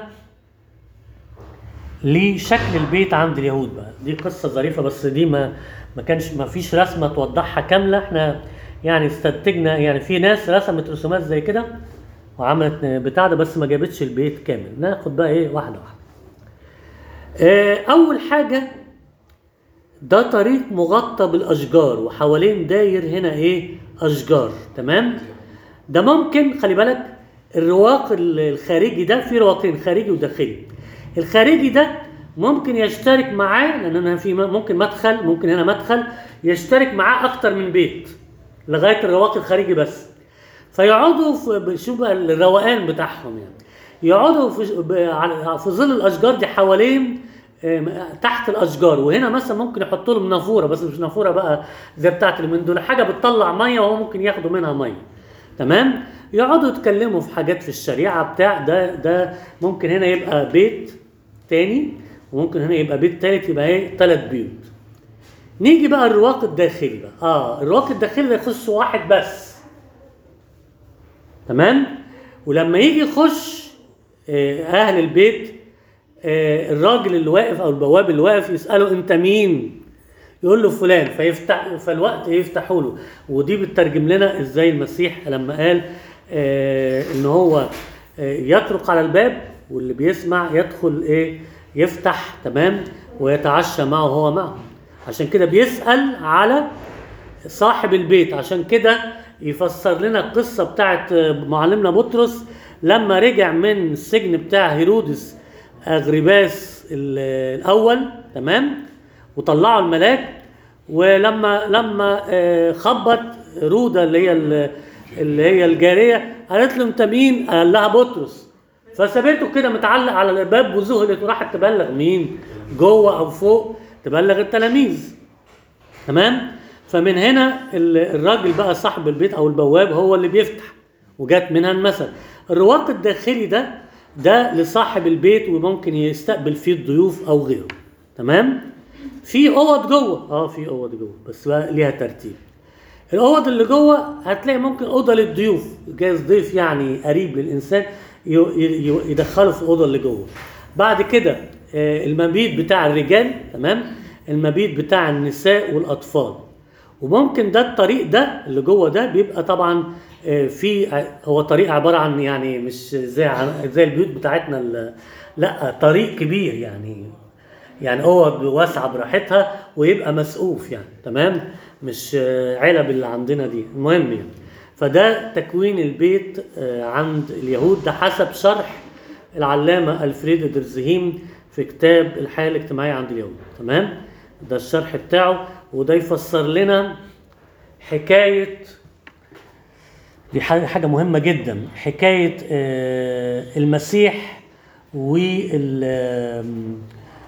لشكل البيت عند اليهود بقى دي قصه ظريفه بس دي ما ما كانش ما فيش رسمه توضحها كامله احنا يعني استنتجنا يعني في ناس رسمت رسومات زي كده وعملت بتاع ده بس ما جابتش البيت كامل ناخد بقى ايه واحده واحده آه، اول حاجه ده طريق مغطى بالاشجار وحوالين داير هنا ايه اشجار تمام ده ممكن خلي بالك الرواق ال- الخارجي ده في رواقين خارجي وداخلي الخارجي ده ممكن يشترك معاه لان انا في م- ممكن مدخل ممكن هنا مدخل يشترك معاه اكتر من بيت لغايه الرواق الخارجي بس فيقعدوا في شوف بقى الروقان بتاعهم يعني يقعدوا في ب- على- في ظل الاشجار دي حوالين آم، تحت الاشجار وهنا مثلا ممكن يحطوا لهم نافوره بس مش نافوره بقى زي بتاعت اليومين دول حاجه بتطلع ميه وهو ممكن ياخدوا منها ميه تمام يقعدوا يتكلموا في حاجات في الشريعه بتاع ده ده ممكن هنا يبقى بيت تاني وممكن هنا يبقى بيت تالت يبقى ايه ثلاث بيوت نيجي بقى الرواق الداخلي بقى اه الرواق الداخلي ده يخص واحد بس تمام ولما يجي يخش آه، اهل البيت آه، الراجل اللي واقف او البواب اللي واقف يساله انت مين يقول له فلان فيفتح فالوقت يفتحوا له ودي بتترجم لنا ازاي المسيح لما قال آه ان هو آه يطرق على الباب واللي بيسمع يدخل ايه يفتح تمام ويتعشى معه هو معه عشان كده بيسال على صاحب البيت عشان كده يفسر لنا القصه بتاعت معلمنا بطرس لما رجع من السجن بتاع هيرودس اغرباس ال- الاول تمام وطلعوا الملاك ولما لما آه، خبط رودا اللي هي ال- اللي هي الجاريه قالت له انت مين؟ قال لها بطرس فسابته كده متعلق على الباب وذهلت وراحت تبلغ مين؟ جوه او فوق تبلغ التلاميذ تمام فمن هنا ال- الراجل بقى صاحب البيت او البواب هو اللي بيفتح وجات منها المثل الرواق الداخلي ده ده لصاحب البيت وممكن يستقبل فيه الضيوف او غيره تمام في اوض جوه اه في اوض جوه بس بقى ليها ترتيب الاوض اللي جوه هتلاقي ممكن اوضه للضيوف جايز ضيف يعني قريب للانسان ي- ي- يدخله في الاوضه اللي جوه بعد كده آه، المبيت بتاع الرجال تمام المبيت بتاع النساء والاطفال وممكن ده الطريق ده اللي جوه ده بيبقى طبعا آه، في ع- هو طريق عباره عن يعني مش زي ع- زي البيوت بتاعتنا ال- لا طريق كبير يعني يعني اوض واسعه براحتها ويبقى مسقوف يعني تمام مش آه، علب اللي عندنا دي المهم يعني فده تكوين البيت آه، عند اليهود ده حسب شرح العلامه الفريد درزهيم في كتاب الحياه الاجتماعيه عند اليهود تمام ده الشرح بتاعه وده يفسر لنا حكايه دي حاجة حاجة مهمة جدا حكاية آه، المسيح وال آم،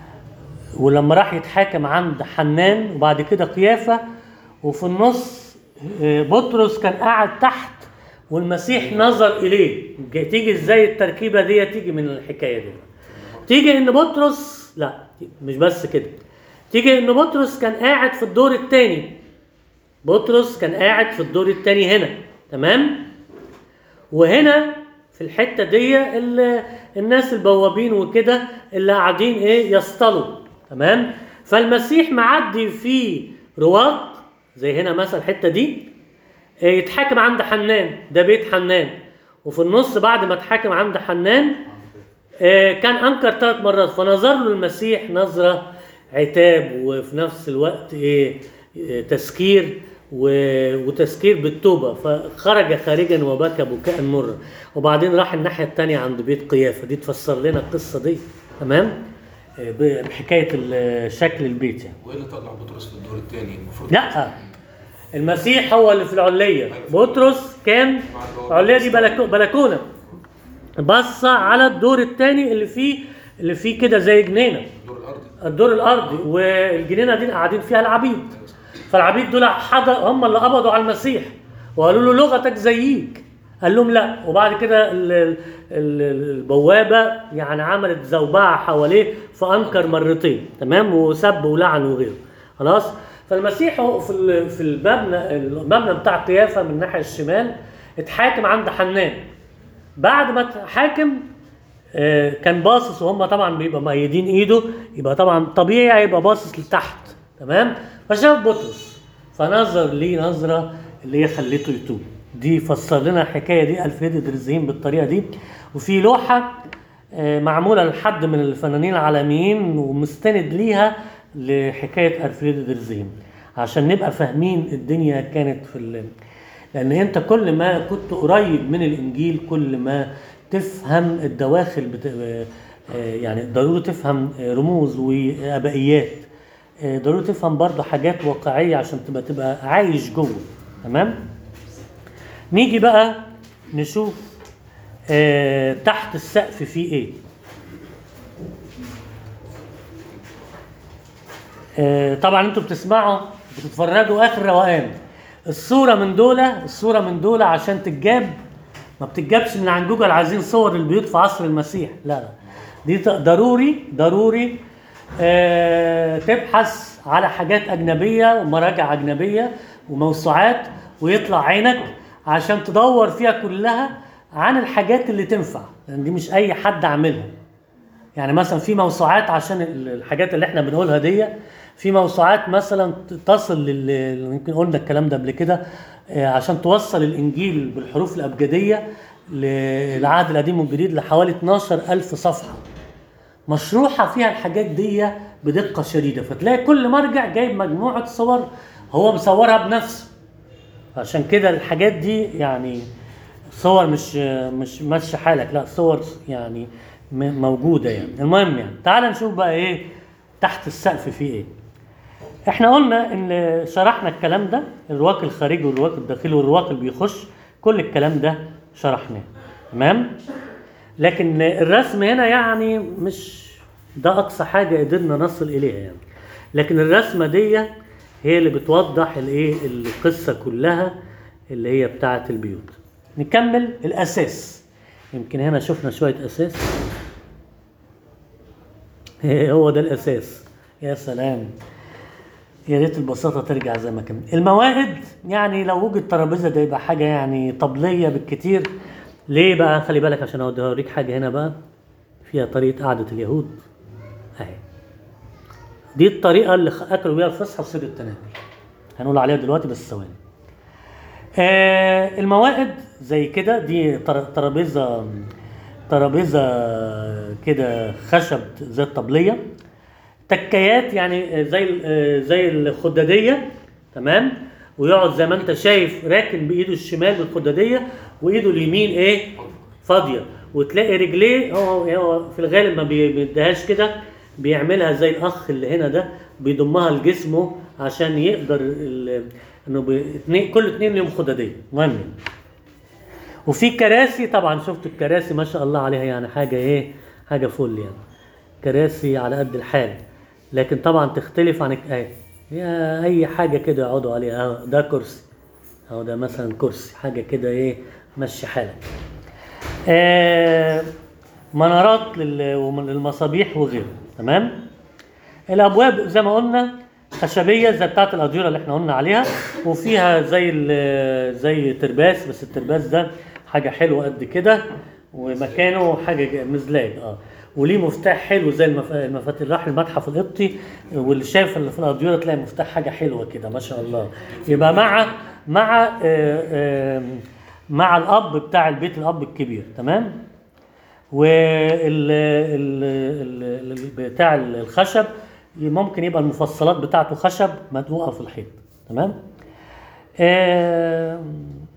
ولما راح يتحاكم عند حنان وبعد كده قيافة وفي النص آه، بطرس كان قاعد تحت والمسيح نظر اليه جا- تيجي ازاي التركيبه دي تيجي من الحكايه دي تيجي ان بطرس لا مش بس كده تيجي ان بطرس كان قاعد في الدور الثاني بطرس كان قاعد في الدور الثاني هنا تمام وهنا في الحته دي ال- الناس البوابين وكده اللي قاعدين ايه يصطلوا تمام فالمسيح معدي في رواق زي هنا مثلا الحته دي إيه، يتحاكم عند حنان ده بيت حنان وفي النص بعد ما اتحاكم عند حنان آه، كان انكر ثلاث مرات فنظر له المسيح نظره عتاب وفي نفس الوقت ايه آه، تسكير و- وتسكير بالتوبه فخرج خارجا وبكى بكاء مرا وبعدين راح الناحيه الثانيه عند بيت قيافه دي تفسر لنا القصه دي تمام آه، ب- بحكايه ال- شكل البيت يعني
وايه اللي طلع بطرس في الدور الثاني المفروض
لا المسيح هو اللي في العليه بطرس كان العليه دي بلكو- بلكونه بص على الدور الثاني اللي فيه اللي فيه كده زي جنينه
الدور الارضي
الدور الارضي والجنينه دي قاعدين فيها العبيد فالعبيد دول حضر هم اللي قبضوا على المسيح وقالوا له لغتك زيك قال لهم لا وبعد كده ال- ال- ال- البوابه يعني عملت زوبعه حواليه فانكر مرتين تمام وسب ولعن وغيره خلاص فالمسيح هو في ال- في المبنى المبنى بتاع قيافه من الناحيه الشمال اتحاكم عند حنان بعد ما اتحاكم آه، كان باصص وهم طبعا بيبقى مؤيدين ايده يبقى طبعا طبيعي هيبقى باصص لتحت تمام فشاف بطرس فنظر ليه نظره اللي هي خلته يتوب دي فسر لنا الحكايه دي الفريد درزين بالطريقه دي وفي لوحه آه، معموله لحد من الفنانين العالميين ومستند ليها لحكايه الفريد درزين عشان نبقى فاهمين الدنيا كانت في ال... لان انت كل ما كنت قريب من الانجيل كل ما تفهم الدواخل بت... آه، يعني ضروري تفهم رموز وابائيات آه، ضروري تفهم برضه حاجات واقعيه عشان تبقى تبقى عايش جوه تمام نيجي بقى نشوف آه، تحت السقف فيه ايه آه، طبعا انتوا بتسمعوا بتتفرجوا اخر روقان الصوره من دول الصوره من دول عشان تتجاب ما بتتجابش من عن جوجل عايزين صور البيوت في عصر المسيح لا لا دي ت- ضروري ضروري آه تبحث على حاجات اجنبيه ومراجع اجنبيه وموسوعات ويطلع عينك عشان تدور فيها كلها عن الحاجات اللي تنفع لان دي مش اي حد عاملها يعني مثلا في موسوعات عشان ال- الحاجات اللي احنا بنقولها دي في موسوعات مثلا ت- تصل لل يمكن قلنا الكلام ده قبل كده آه، عشان توصل الانجيل بالحروف الابجديه للعهد القديم والجديد لحوالي 12000 صفحه مشروحه فيها الحاجات دي بدقه شديده فتلاقي كل مرجع جايب مجموعه صور هو مصورها بنفسه عشان كده الحاجات دي يعني صور مش مش ماشي حالك لا صور يعني م- موجوده يعني المهم يعني تعال نشوف بقى ايه تحت السقف فيه ايه احنا قلنا ان شرحنا الكلام ده الرواق الخارجي والرواق الداخلي والرواق اللي بيخش كل الكلام ده شرحناه تمام لكن الرسم هنا يعني مش ده اقصى حاجه قدرنا نصل اليها يعني لكن الرسمه دي هي اللي بتوضح الايه القصه كلها اللي هي بتاعه البيوت نكمل الاساس يمكن هنا شفنا شويه اساس هو ده الاساس يا سلام يا ريت البساطة ترجع زي ما كان الموائد يعني لو وجد ترابيزة ده يبقى حاجة يعني طبلية بالكتير ليه بقى خلي بالك عشان اوريك حاجة هنا بقى فيها طريقة قعدة اليهود اهي دي الطريقة اللي خ- اكلوا بيها الفصحى في سر التناول هنقول عليها دلوقتي بس ثواني آه الموائد زي كده دي تر- ترابيزة ترابيزة كده خشب زي الطبلية تكايات يعني زي ال- زي الخداديه تمام ويقعد زي ما انت شايف راكن بايده الشمال بالخداديه وايده اليمين ايه فاضيه وتلاقي رجليه هو هو في الغالب ما بي- بيديهاش كده بيعملها زي الاخ اللي هنا ده بيضمها لجسمه عشان يقدر ال- انه بي- اتنين كل اتنين ليهم خداديه مهم يعني. وفي كراسي طبعا شفت الكراسي ما شاء الله عليها يعني حاجه ايه حاجه فل يعني كراسي على قد الحال لكن طبعا تختلف عن الك- ايه يا اي حاجه كده يقعدوا عليها أهو ده كرسي أو ده مثلا كرسي حاجة كده إيه مشي حالك آه منارات لل- ومن- للمصابيح وغيره تمام الابواب زي ما قلنا خشبيه زي بتاعه الاديره اللي احنا قلنا عليها وفيها زي ال- زي ترباس بس الترباس ده حاجه حلوه قد كده ومكانه حاجه ج- مزلاج اه وليه مفتاح حلو زي المف... المفاتيح راح المتحف القبطي واللي شايف اللي في الاديره تلاقي مفتاح حاجه حلوه كده ما شاء الله يبقى مع مع آه آه مع الاب بتاع البيت الاب الكبير تمام وال ال- ال- ال- بتاع الخشب ممكن يبقى المفصلات بتاعته خشب مدقوقه في الحيط تمام آم،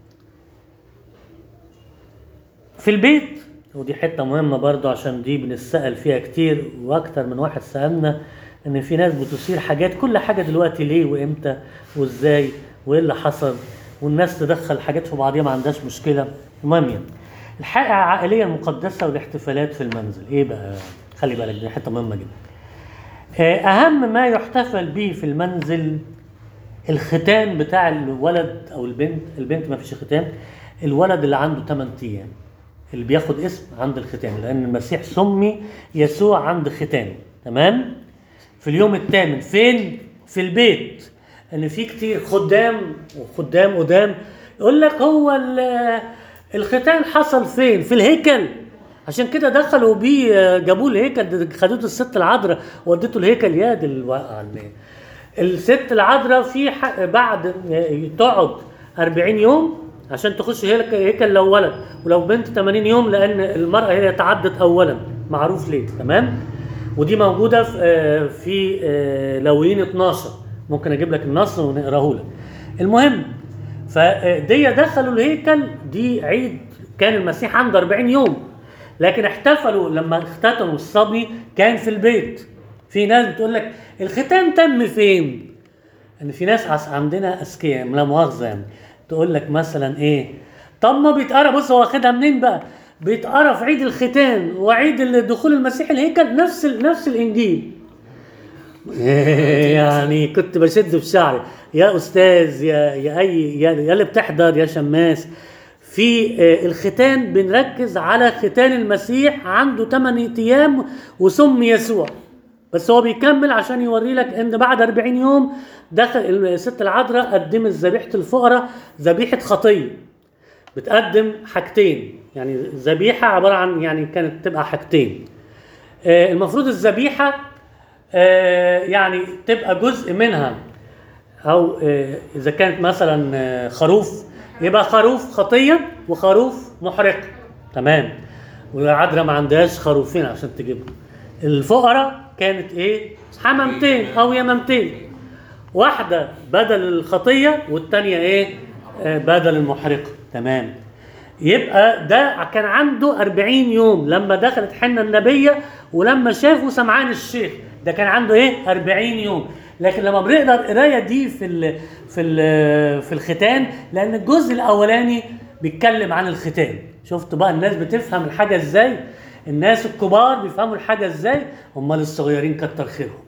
في البيت ودي حته مهمه برضو عشان دي بنسال فيها كتير واكتر من واحد سالنا ان في ناس بتثير حاجات كل حاجه دلوقتي ليه وامتى وازاي وايه اللي حصل والناس تدخل حاجات في بعضيها ما عندهاش مشكله المهم يعني الحلقه العائليه المقدسه والاحتفالات في المنزل ايه بقى خلي بالك دي حته مهمه جدا آه، اهم ما يحتفل به في المنزل الختان بتاع الولد او البنت البنت ما فيش ختان الولد اللي عنده 8 ايام اللي بياخد اسم عند الختان لان المسيح سمي يسوع عند ختانه تمام في اليوم الثامن فين في البيت ان في كتير خدام وخدام قدام يقول لك هو ال- الختان حصل فين في الهيكل عشان كده دخلوا بيه جابوه الهيكل ده خدته الست العذراء ودته الهيكل يا دي الوقعه اللي- الست العذراء في ح- بعد تقعد 40 يوم عشان تخش هيك- هيكل لو ولد ولو بنت 80 يوم لان المراه هي تعدت اولا معروف ليه تمام ودي موجوده في آه، في آه، لويين 12 ممكن اجيب لك النص ونقراه لك المهم فدي دخلوا الهيكل دي عيد كان المسيح عنده 40 يوم لكن احتفلوا لما اختتنوا الصبي كان في البيت في ناس بتقول لك الختان تم فين ان في ناس عس- عندنا اذكياء لا مؤاخذه يعني تقول لك مثلا ايه طب ما بيتقرا بص هو واخدها منين بقى بيتقرا في عيد الختان وعيد دخول المسيح الهيكل نفس ال- نفس الانجيل يعني كنت بشد في شعري يا استاذ يا يا اي يا, يا اللي بتحضر يا شماس في آه، الختان بنركز على ختان المسيح عنده 8 ايام وسمي يسوع بس هو بيكمل عشان يوري لك ان بعد 40 يوم دخل الست العذراء قدمت ذبيحه الفقراء ذبيحه خطيه بتقدم حاجتين يعني ذبيحه عباره عن يعني كانت تبقى حاجتين آه، المفروض الذبيحه آه، يعني تبقى جزء منها او آه، اذا كانت مثلا آه، خروف يبقى خروف خطيه وخروف محرقه تمام والعذراء ما عندهاش خروفين عشان تجيبهم الفقراء كانت ايه حمامتين او يمامتين واحده بدل الخطيه والتانيه ايه آه، بدل المحرقه تمام يبقى ده كان عنده 40 يوم لما دخلت حنة النبية ولما شافوا سمعان الشيخ ده كان عنده ايه 40 يوم لكن لما بنقرا القرايه دي في ال في ال في الختان لان الجزء الاولاني بيتكلم عن الختان شفت بقى الناس بتفهم الحاجه ازاي الناس الكبار بيفهموا الحاجه ازاي امال الصغيرين كتر خيرهم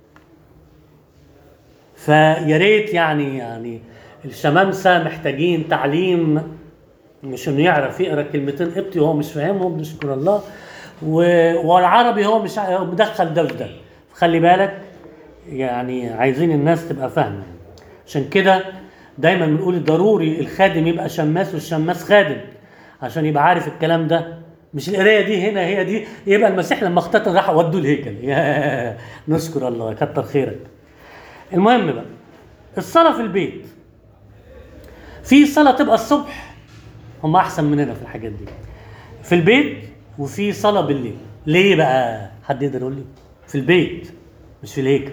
فيا ريت يعني يعني الشمامسه محتاجين تعليم مش انه يعرف يقرا كلمتين قبطي وهو مش فاهمهم نشكر الله و... والعربي هو مش ع- مدخل ده في ده خلي بالك يعني عايزين الناس تبقى فاهمه عشان كده دايما بنقول ضروري الخادم يبقى شماس والشماس خادم عشان يبقى عارف الكلام ده مش القرايه دي هنا هي دي يبقى المسيح لما اختتن راح ودوه الهيكل يا نشكر الله كتر خيرك المهم بقى الصلاه في البيت في صلاه تبقى الصبح هم احسن مننا في الحاجات دي في البيت وفي صلاه بالليل ليه بقى حد يقدر يقول لي في البيت مش في الهيكل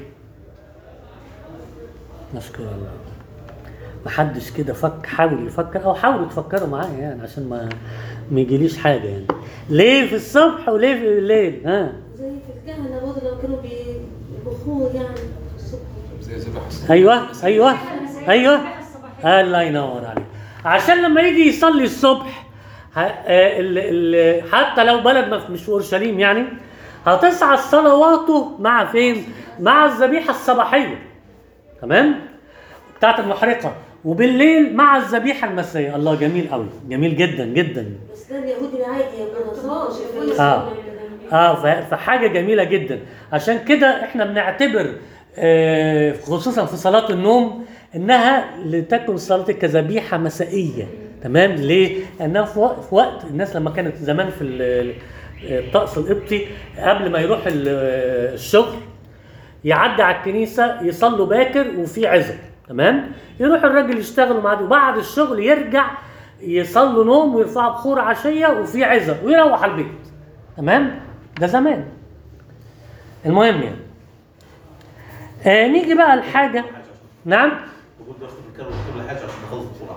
نشكر الله محدش كده فك حاول يفكر او حاولوا تفكروا معايا يعني عشان ما ما يجيليش حاجه يعني ليه في الصبح وليه في الليل ها
زي في الكهنة برضه لو كانوا بيطبخوه يعني الصبح
زي ذبح الصبح.
ايوه ايوه ايوه الله ينور عليك عشان لما يجي يصلي الصبح ه- آه، ال- ال- حتى لو بلد ما- مش في اورشليم يعني هتصعد صلواته مع فين؟ مع الذبيحه الصباحيه تمام؟ بتاعت المحرقه وبالليل مع الذبيحه المسيحيه الله جميل قوي جميل جدا جدا
بس ده اليهودي العادي يا ابونا صح؟
اه اه ف- فحاجه جميله جدا عشان كده احنا بنعتبر آه، خصوصا في صلاه النوم انها لتكن صلاه كذبيحه مسائيه تمام ليه؟ لانها في وقت, في وقت الناس لما كانت زمان في ال- الطقس القبطي قبل ما يروح ال- الشغل يعدي على الكنيسه يصلوا باكر وفي عزة تمام يروح الراجل يشتغل ومعد- وبعد الشغل يرجع يصلوا نوم ويرفعوا بخور عشيه وفي عزة ويروح على البيت تمام ده زمان المهم يعني آه نيجي بقى لحاجه نعم
المفروض ناخد نكمل كل حاجه عشان نخلص بسرعه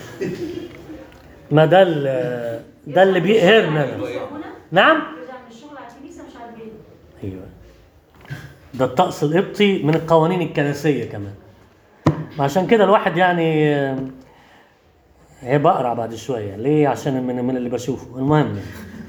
ما ده ال- ده اللي بيقهرنا ده. نعم
رجع من الشغل على الكنيسه مش عارف ايه
ايوه ده الطقس القبطي من القوانين الكنسيه كمان عشان كده الواحد يعني آه، هي بقرع بعد شويه ليه عشان من من اللي بشوفه المهم يعني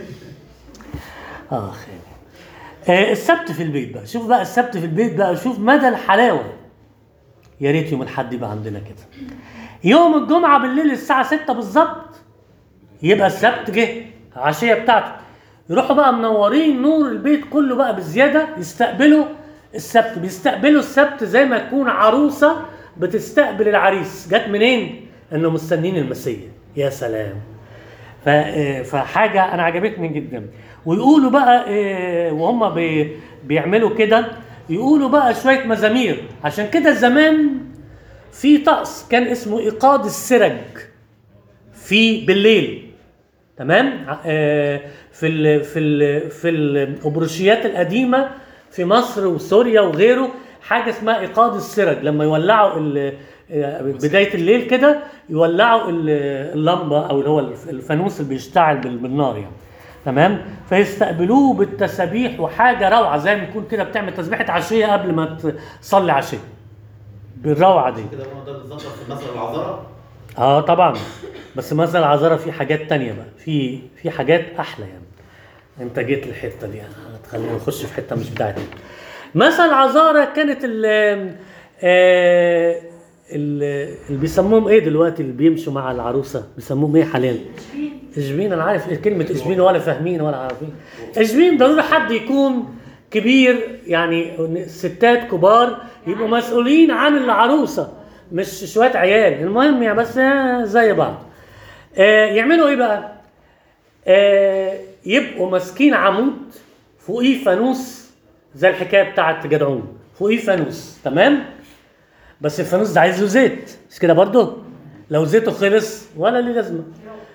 اه خير آه السبت في البيت بقى شوف بقى السبت في البيت بقى شوف مدى الحلاوه يا ريت يوم الاحد يبقى عندنا كده يوم الجمعه بالليل الساعه 6 بالظبط يبقى السبت جه العشيه بتاعته يروحوا بقى منورين نور البيت كله بقى بزياده يستقبلوا السبت بيستقبلوا السبت زي ما تكون عروسه بتستقبل العريس جت منين؟ انه مستنين المسيح يا سلام ف- آه، فحاجه انا عجبتني جدا ويقولوا بقى آه، وهم بي- بيعملوا كده يقولوا بقى شويه مزامير عشان كده زمان في طقس كان اسمه ايقاد السرج في بالليل تمام آه، في ال في ال في الابروشيات القديمه في مصر وسوريا وغيره حاجه اسمها ايقاد السرج لما يولعوا ال- آه، بدايه الليل كده يولعوا ال- اللمبه او اللي هو الف- الفانوس اللي بيشتعل بال- بالنار يعني تمام فيستقبلوه بالتسابيح وحاجه روعه زي ما يكون كده بتعمل تسبيحه عشيه قبل ما تصلي عشيه بالروعه دي
كده هو ده بالظبط في مثل العذراء
اه طبعا بس مثلا العذارى في حاجات تانية بقى في في حاجات احلى يعني انت جيت الحته دي هتخلينا نخش في حته مش بتاعتنا مثلا العذارى كانت ال آه، ال- اللي بيسموهم ايه دلوقتي اللي بيمشوا مع العروسه بيسموهم ايه حاليا؟ اشبين انا عارف إيه كلمه اشبين ولا فاهمين ولا عارفين اشبين ضروري حد يكون كبير يعني ستات كبار يبقوا مسؤولين عن العروسه مش شويه عيال المهم يعني بس آه، زي بعض آه، يعملوا ايه بقى آه، يبقوا ماسكين عمود فوقيه فانوس زي الحكايه بتاعت جدعون فوقيه فانوس تمام بس الفانوس ده عايز له زيت مش كده برضه لو زيته خلص ولا ليه لازمه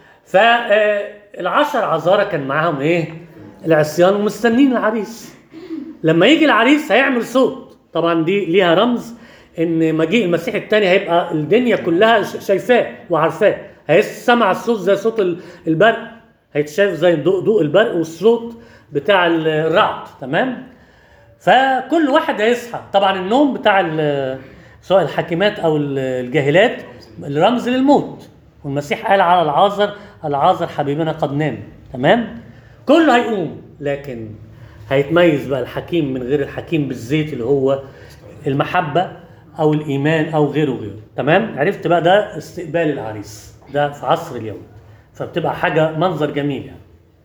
فالعشر عذارى كان معاهم ايه العصيان ومستنين العريس لما يجي العريس هيعمل صوت طبعا دي ليها رمز ان مجيء المسيح الثاني هيبقى الدنيا كلها ش- شايفاه وعارفاه هيسمع الصوت زي صوت ال- البرق هيتشاف زي ضوء ضوء البرق والصوت بتاع ال- الرعد تمام فكل واحد هيصحى طبعا النوم بتاع ال- سواء الحاكمات او ال- الجاهلات الرمز للموت والمسيح قال على العازر العازر حبيبنا قد نام تمام كله هيقوم لكن هيتميز بقى الحكيم من غير الحكيم بالزيت اللي هو المحبة أو الإيمان أو غيره غيره تمام عرفت بقى ده استقبال العريس ده في عصر اليوم فبتبقى حاجة منظر جميل يعني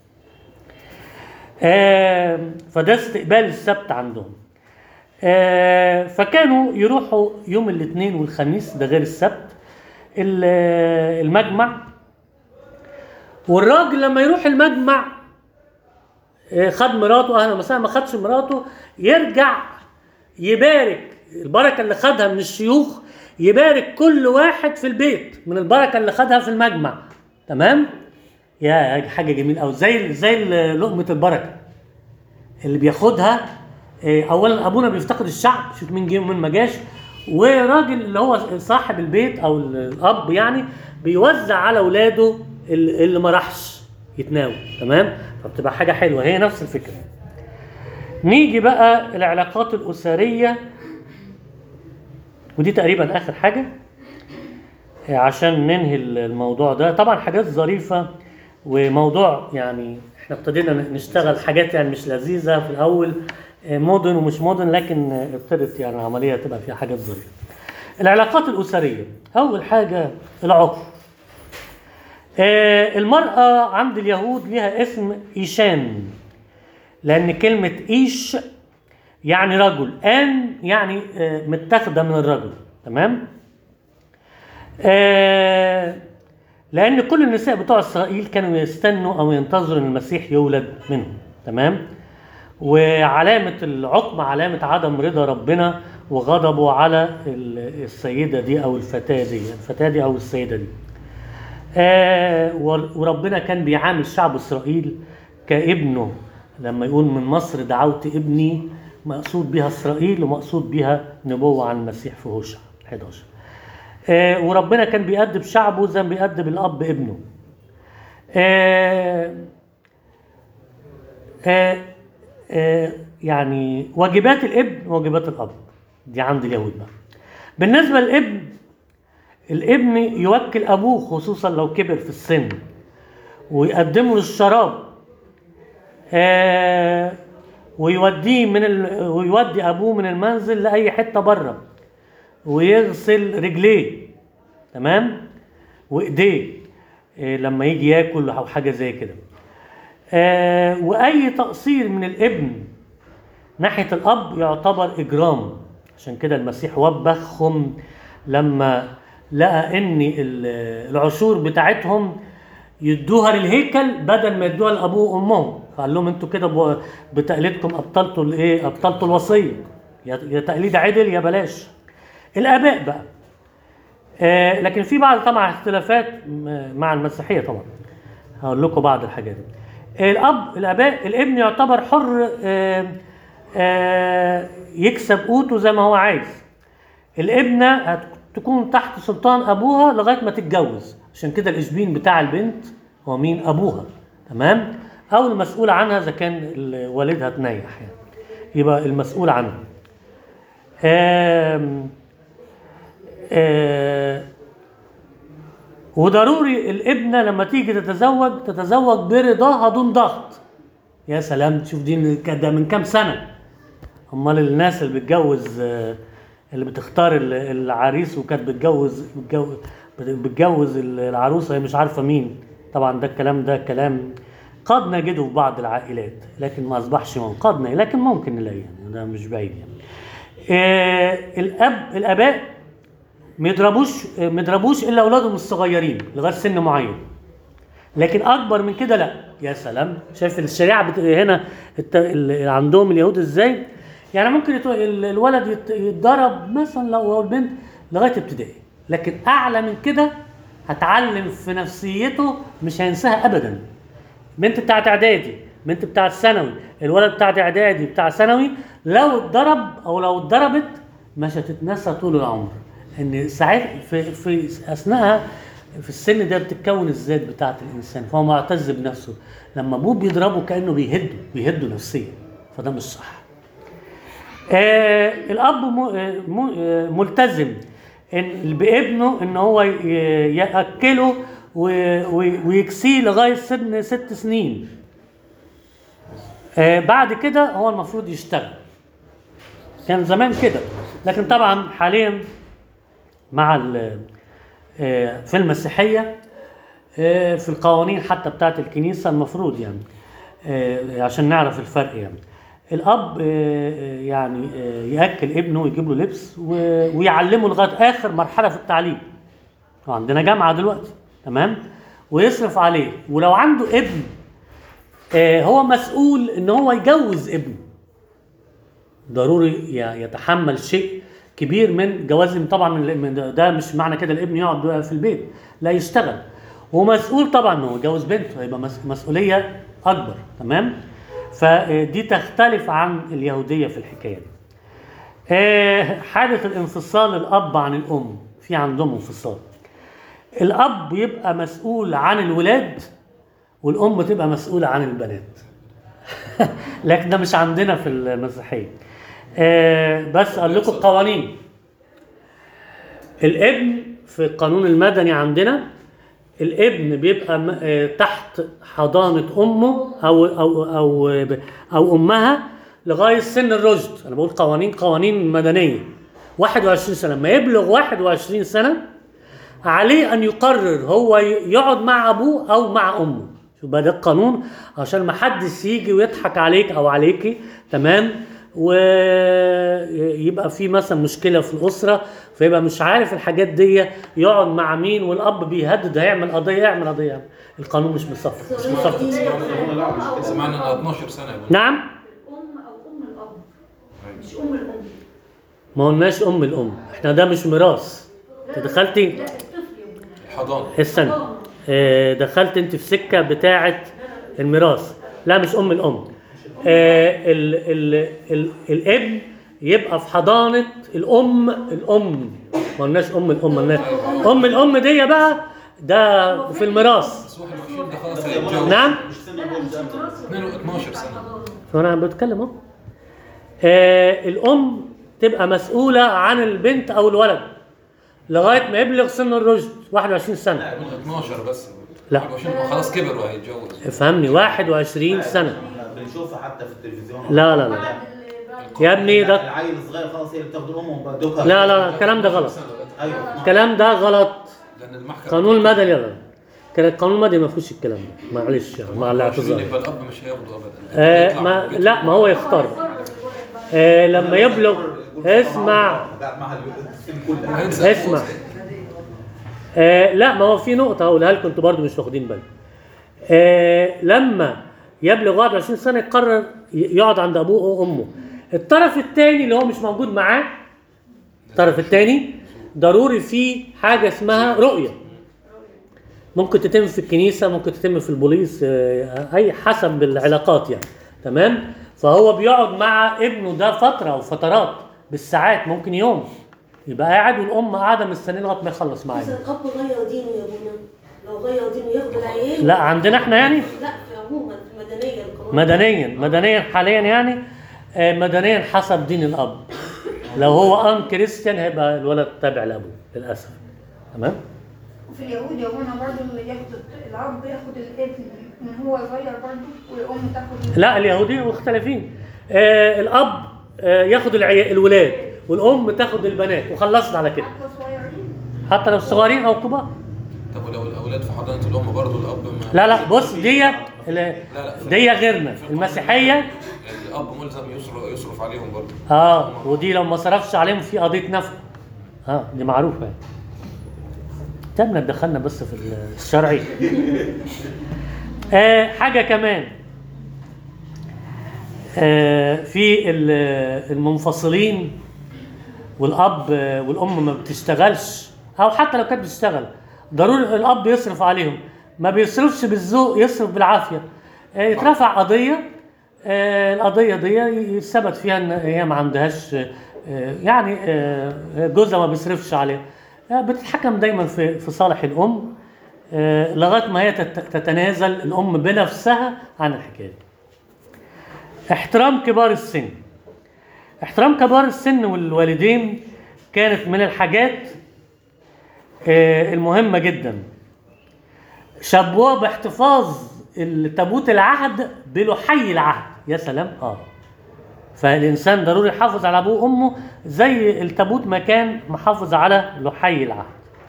آه فده استقبال السبت عندهم آه فكانوا يروحوا يوم الاثنين والخميس ده غير السبت ال- المجمع والراجل لما يروح المجمع آه، خد مراته اهلا وسهلا ما خدش مراته يرجع يبارك البركه اللي خدها من الشيوخ يبارك كل واحد في البيت من البركه اللي خدها في المجمع تمام يا حاجه جميله قوي زي زي لقمه البركه اللي بياخدها آه، اولا ابونا بيفتقد الشعب شوف مين جه ومين ما جاش وراجل اللي هو صاحب البيت او الاب يعني بيوزع على اولاده اللي اللي ما راحش يتناول تمام فبتبقى حاجه حلوه هي نفس الفكره نيجي بقى العلاقات الاسريه ودي تقريبا اخر حاجه آه، عشان ننهي الموضوع ده طبعا حاجات ظريفه وموضوع يعني احنا ابتدينا نشتغل حاجات يعني مش لذيذه في الاول آه، مدن ومش مدن لكن آه، ابتدت يعني العمليه تبقى فيها حاجات ظريفه العلاقات الاسريه اول حاجه العقل آه، المراه عند اليهود ليها اسم ايشان لان كلمه ايش يعني رجل ان يعني آه، متاخده من الرجل تمام آه، لان كل النساء بتوع اسرائيل كانوا يستنوا او ينتظروا ان المسيح يولد منهم تمام وعلامه العقم علامه عدم رضا ربنا وغضبه على ال- السيده دي او الفتاه دي الفتاه دي او السيده دي آه ور- وربنا كان بيعامل شعب اسرائيل كابنه لما يقول من مصر دعوت ابني مقصود بها اسرائيل ومقصود بها نبوه عن المسيح في هوشع 11 آه وربنا كان بيأدب شعبه زي ما بيأدب الاب ابنه آه آه آه يعني واجبات الابن واجبات الاب دي عند اليهود بقى بالنسبه للابن الابن يوكل ابوه خصوصا لو كبر في السن ويقدم له الشراب آه ويوديه من ال... ويودي ابوه من المنزل لاي حته بره ويغسل رجليه تمام وايديه آه لما يجي ياكل او حاجه زي كده آه واي تقصير من الابن ناحيه الاب يعتبر اجرام عشان كده المسيح وبخهم لما لقى ان ال- العشور بتاعتهم يدوها للهيكل بدل ما يدوها لابوه وامهم فقال لهم انتوا كده ب- بتقليدكم ابطلتوا الايه ابطلتوا الوصيه يا يا تقليد عدل يا بلاش الاباء بقى آه لكن في بعض طبعا اختلافات م- مع المسيحيه طبعا هقول لكم بعض الحاجات دي. الاب الاباء الابن يعتبر حر آه آه يكسب قوته زي ما هو عايز الابنه هتكون تحت سلطان ابوها لغايه ما تتجوز عشان كده الاشبين بتاع البنت هو مين ابوها تمام او المسؤول عنها اذا كان ال- والدها تنيح يعني يبقى المسؤول عنها آم آه وضروري الابنه لما تيجي تتزوج تتزوج برضاها دون ضغط يا سلام تشوف دي من- ده من كام سنه امال الناس اللي بتجوز آه، اللي بتختار ال- العريس وكانت بتجوز بتجوز, بتجوز العروسه هي مش عارفه مين طبعا ده الكلام ده كلام قد نجده في بعض العائلات لكن ما اصبحش من قد نلاقي لكن ممكن نلاقي يعني ده مش بعيد يعني آه الاب الاباء ما يضربوش آه، ما يضربوش الا اولادهم الصغيرين لغايه سن معين لكن اكبر من كده لا يا سلام شايف الشريعه بت... هنا الت... ال... عندهم اليهود ازاي يعني ممكن يت... ال- الولد يت... يتضرب مثلا لو هو البنت لغايه ابتدائي لكن اعلى من كده هتعلم في نفسيته مش هينساها ابدا بنت بتاعت اعدادي بنت بتاعت ثانوي الولد بتاعت اعدادي بتاع ثانوي لو اتضرب او لو اتضربت مش هتتنسى طول العمر ان ساعات في في اثناءها في السن ده بتتكون الذات بتاعت الانسان فهو معتز بنفسه لما ابوه بيضربه كانه بيهده بيهده نفسيا فده مش صح آه الاب م- آه، م- آه، ملتزم ان بابنه ان هو ي- ياكله و- و- ويكسيه لغايه سن ست سنين آه بعد كده هو المفروض يشتغل كان زمان كده لكن طبعا حاليا مع ال- آه، في المسيحيه آه، في القوانين حتى بتاعت الكنيسه المفروض يعني آه، عشان نعرف الفرق يعني الاب آه، آه، يعني آه، ياكل ابنه ويجيب له لبس و- ويعلمه لغايه اخر مرحله في التعليم عندنا جامعه دلوقتي تمام ويصرف عليه ولو عنده ابن آه، هو مسؤول ان هو يجوز ابنه ضروري ي- يتحمل شيء كبير من جواز طبعا من من- ده مش معنى كده الابن يقعد في البيت لا يشتغل ومسؤول طبعا انه يجوز بنته هيبقى مس- مسؤوليه اكبر تمام فدي تختلف عن اليهوديه في الحكايه دي آه، حاله الانفصال الاب عن الام في عندهم انفصال الاب يبقى مسؤول عن الولاد والام تبقى مسؤوله عن البنات لكن ده مش عندنا في المسيحيه آه بس اقول لكم القوانين الابن في القانون المدني عندنا الابن بيبقى م- آه، تحت حضانه امه او او او او امها لغايه سن الرشد انا بقول قوانين قوانين مدنيه 21 سنه لما يبلغ 21 سنه عليه ان يقرر هو ي- يقعد مع ابوه او مع امه شوف بقى ده القانون عشان ما حدش يجي ويضحك عليك او عليكي تمام ويبقى في مثلا مشكله في الاسره فيبقى مش عارف الحاجات دي يقعد مع مين والاب بيهدد هيعمل قضيه يعمل قضيه يعمل. القانون مش مصفي مش مصفي
سمعنا انها 12 سنه يا ابني.
نعم
ام او ام الاب مش ام الام
ما قلناش ام الام احنا ده مش ميراث انت دخلتي
لا الطفل يا ابني.
الحضانه
استنى آه، دخلت انت في سكه بتاعه الميراث لا مش ام الام آه، ال ال ال الابن يبقى في حضانه الام الام ما قلناش ام الام قلنا ام الام دي بقى ده في الميراث
بس 21 ده خلاص هيتجوز
نعم
مش سن
لا
الجواز
مش
ده.
الدراسة.
12 سنه
فانا بتكلم اهو آه، الام تبقى مسؤوله عن البنت او الولد لغايه ما يبلغ سن الرشد 21 سنه
12 بس
لا.
21 هو خلاص كبر وهيتجوز
افهمني 21 سنه
احنا بنشوفها حتى في التلفزيون
لا لا لا
بعد ال- بعد
يا ابني ده
العيل الصغير خلاص هي اللي بتاخد الام وبدوكها
لا لا لا الكلام ده غلط
ايوه
الكلام ده غلط
لان المحكمه
قانون المدني غلط كان القانون المدني ما فيهوش الكلام ده معلش يعني مع
20
الاعتذار
يبقى الاب مش هياخده ابدا
آه
يطلع
ما
من البيت.
لا ما هو يختار آه لما يبلغ اسمع
قاعد معها السن كله
هينسى
اسمع آه لا ما هو في نقطة هقولها لكم انتوا برضو مش واخدين بالكم. آه لما يبلغ 21 سنة يقرر ي- يقعد عند أبوه وأمه. الطرف الثاني اللي هو مش موجود معاه الطرف الثاني ضروري فيه حاجة اسمها رؤية. ممكن تتم في الكنيسة ممكن تتم في البوليس آه، أي حسب العلاقات يعني تمام فهو بيقعد مع ابنه ده فترة أو فترات بالساعات ممكن يوم يبقى قاعد والأم قاعدة مستنيه لغاية ما يخلص معاه
إذا الأب غير دينه يا ابونا لو غير دينه ياخد العيال
لا عندنا احنا يعني
لا في عموما في مدنيا القانون
مدنيا مدنيا حاليا يعني آه، مدنيا حسب دين الاب لو هو ان كريستيان هيبقى الولد تابع لابوه للاسف تمام
وفي اليهود يا ابونا برضه اللي ياخد الاب ياخد الابن من هو صغير برضه والام تاخد
لا اليهودي مختلفين آه الاب آه ياخد العي... الولاد والام تاخد البنات وخلصنا على كده
حتى صغيرين
حتى لو صغيرين او كبار
طب ولو الاولاد في حضانه الام برضه الاب ما
لا لا بص دي ال- دي غيرنا المسيحيه
الاب ملزم يصرف يصرف عليهم برضه
اه ودي لو ما صرفش عليهم في قضيه نفقه اه دي معروفه يعني تمنا دخلنا بس في الشرعي آه حاجه كمان آه في ال- المنفصلين والاب آه، والام ما بتشتغلش او حتى لو كانت بتشتغل ضروري الاب يصرف عليهم ما بيصرفش بالذوق يصرف بالعافيه آه، يترفع قضيه آه، القضيه دي يثبت فيها ان هي ما عندهاش آه، يعني آه، جوزها ما بيصرفش عليها آه، بتتحكم دايما في في صالح الام آه، لغايه ما هي تت- تتنازل الام بنفسها عن الحكايه دي. احترام كبار السن احترام كبار السن والوالدين كانت من الحاجات آه، المهمة جدا شبوه باحتفاظ تابوت العهد بلحي العهد يا سلام اه فالإنسان ضروري يحافظ على أبوه وأمه زي التابوت ما كان محافظ على لحي العهد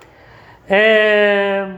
آه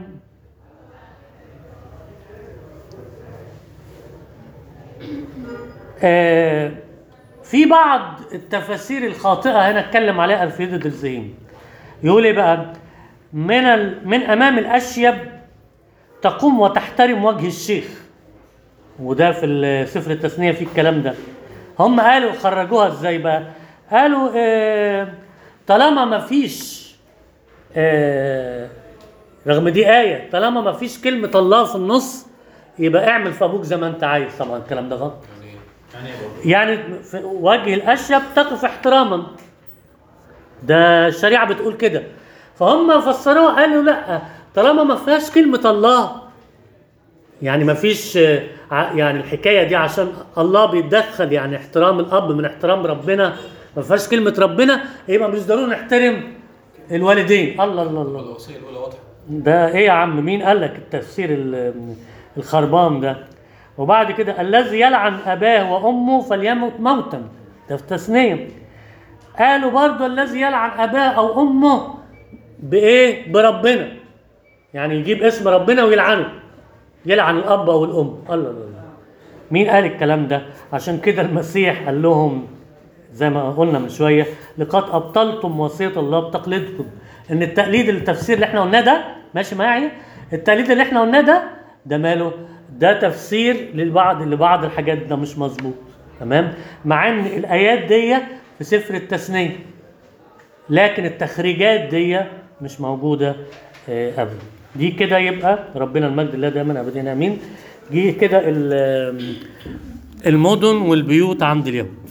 آه في بعض التفاسير الخاطئه هنا اتكلم عليها الفريد الزهيم يقول ايه بقى من ال... من امام الاشيب تقوم وتحترم وجه الشيخ وده في ال- سفر التثنيه في الكلام ده هم قالوا خرجوها ازاي بقى قالوا آه طالما ما فيش آه رغم دي آية طالما ما فيش كلمة الله في النص يبقى اعمل في أبوك زي ما أنت عايز طبعا الكلام ده غلط
يعني
يعني إيه برضه؟
يعني في وجه الاشيب تقف احتراما ده الشريعه بتقول كده فهم فسروها قالوا لا طالما ما فيهاش كلمه الله يعني ما فيش آه، ع- يعني الحكايه دي عشان الله بيتدخل يعني احترام الاب من احترام ربنا ما فيهاش كلمه ربنا يبقى مش ضروري نحترم الوالدين الله الله الله
الوصيه الاولى واضحه
ده ايه يا عم مين قال لك التفسير ال- الخربان ده وبعد كده الذي يلعن اباه وامه فليمت موتا ده في تثنيه قالوا برضو الذي يلعن اباه او امه بايه بربنا يعني يجيب اسم ربنا ويلعنه يلعن الاب او الام الله الله الله مين قال الكلام ده عشان كده المسيح قال لهم زي ما قلنا من شويه لقد ابطلتم وصيه الله بتقليدكم ان التقليد التفسير اللي احنا قلناه ده ماشي معايا التقليد اللي احنا قلناه ده ده ماله ده تفسير للبعض لبعض الحاجات ده مش مظبوط تمام مع ان الايات دي في سفر التثنيه لكن التخريجات دي مش موجوده آه، ابدا دي كده يبقى ربنا المجد الله دايما ابدا امين جه كده ال- المدن والبيوت عند اليهود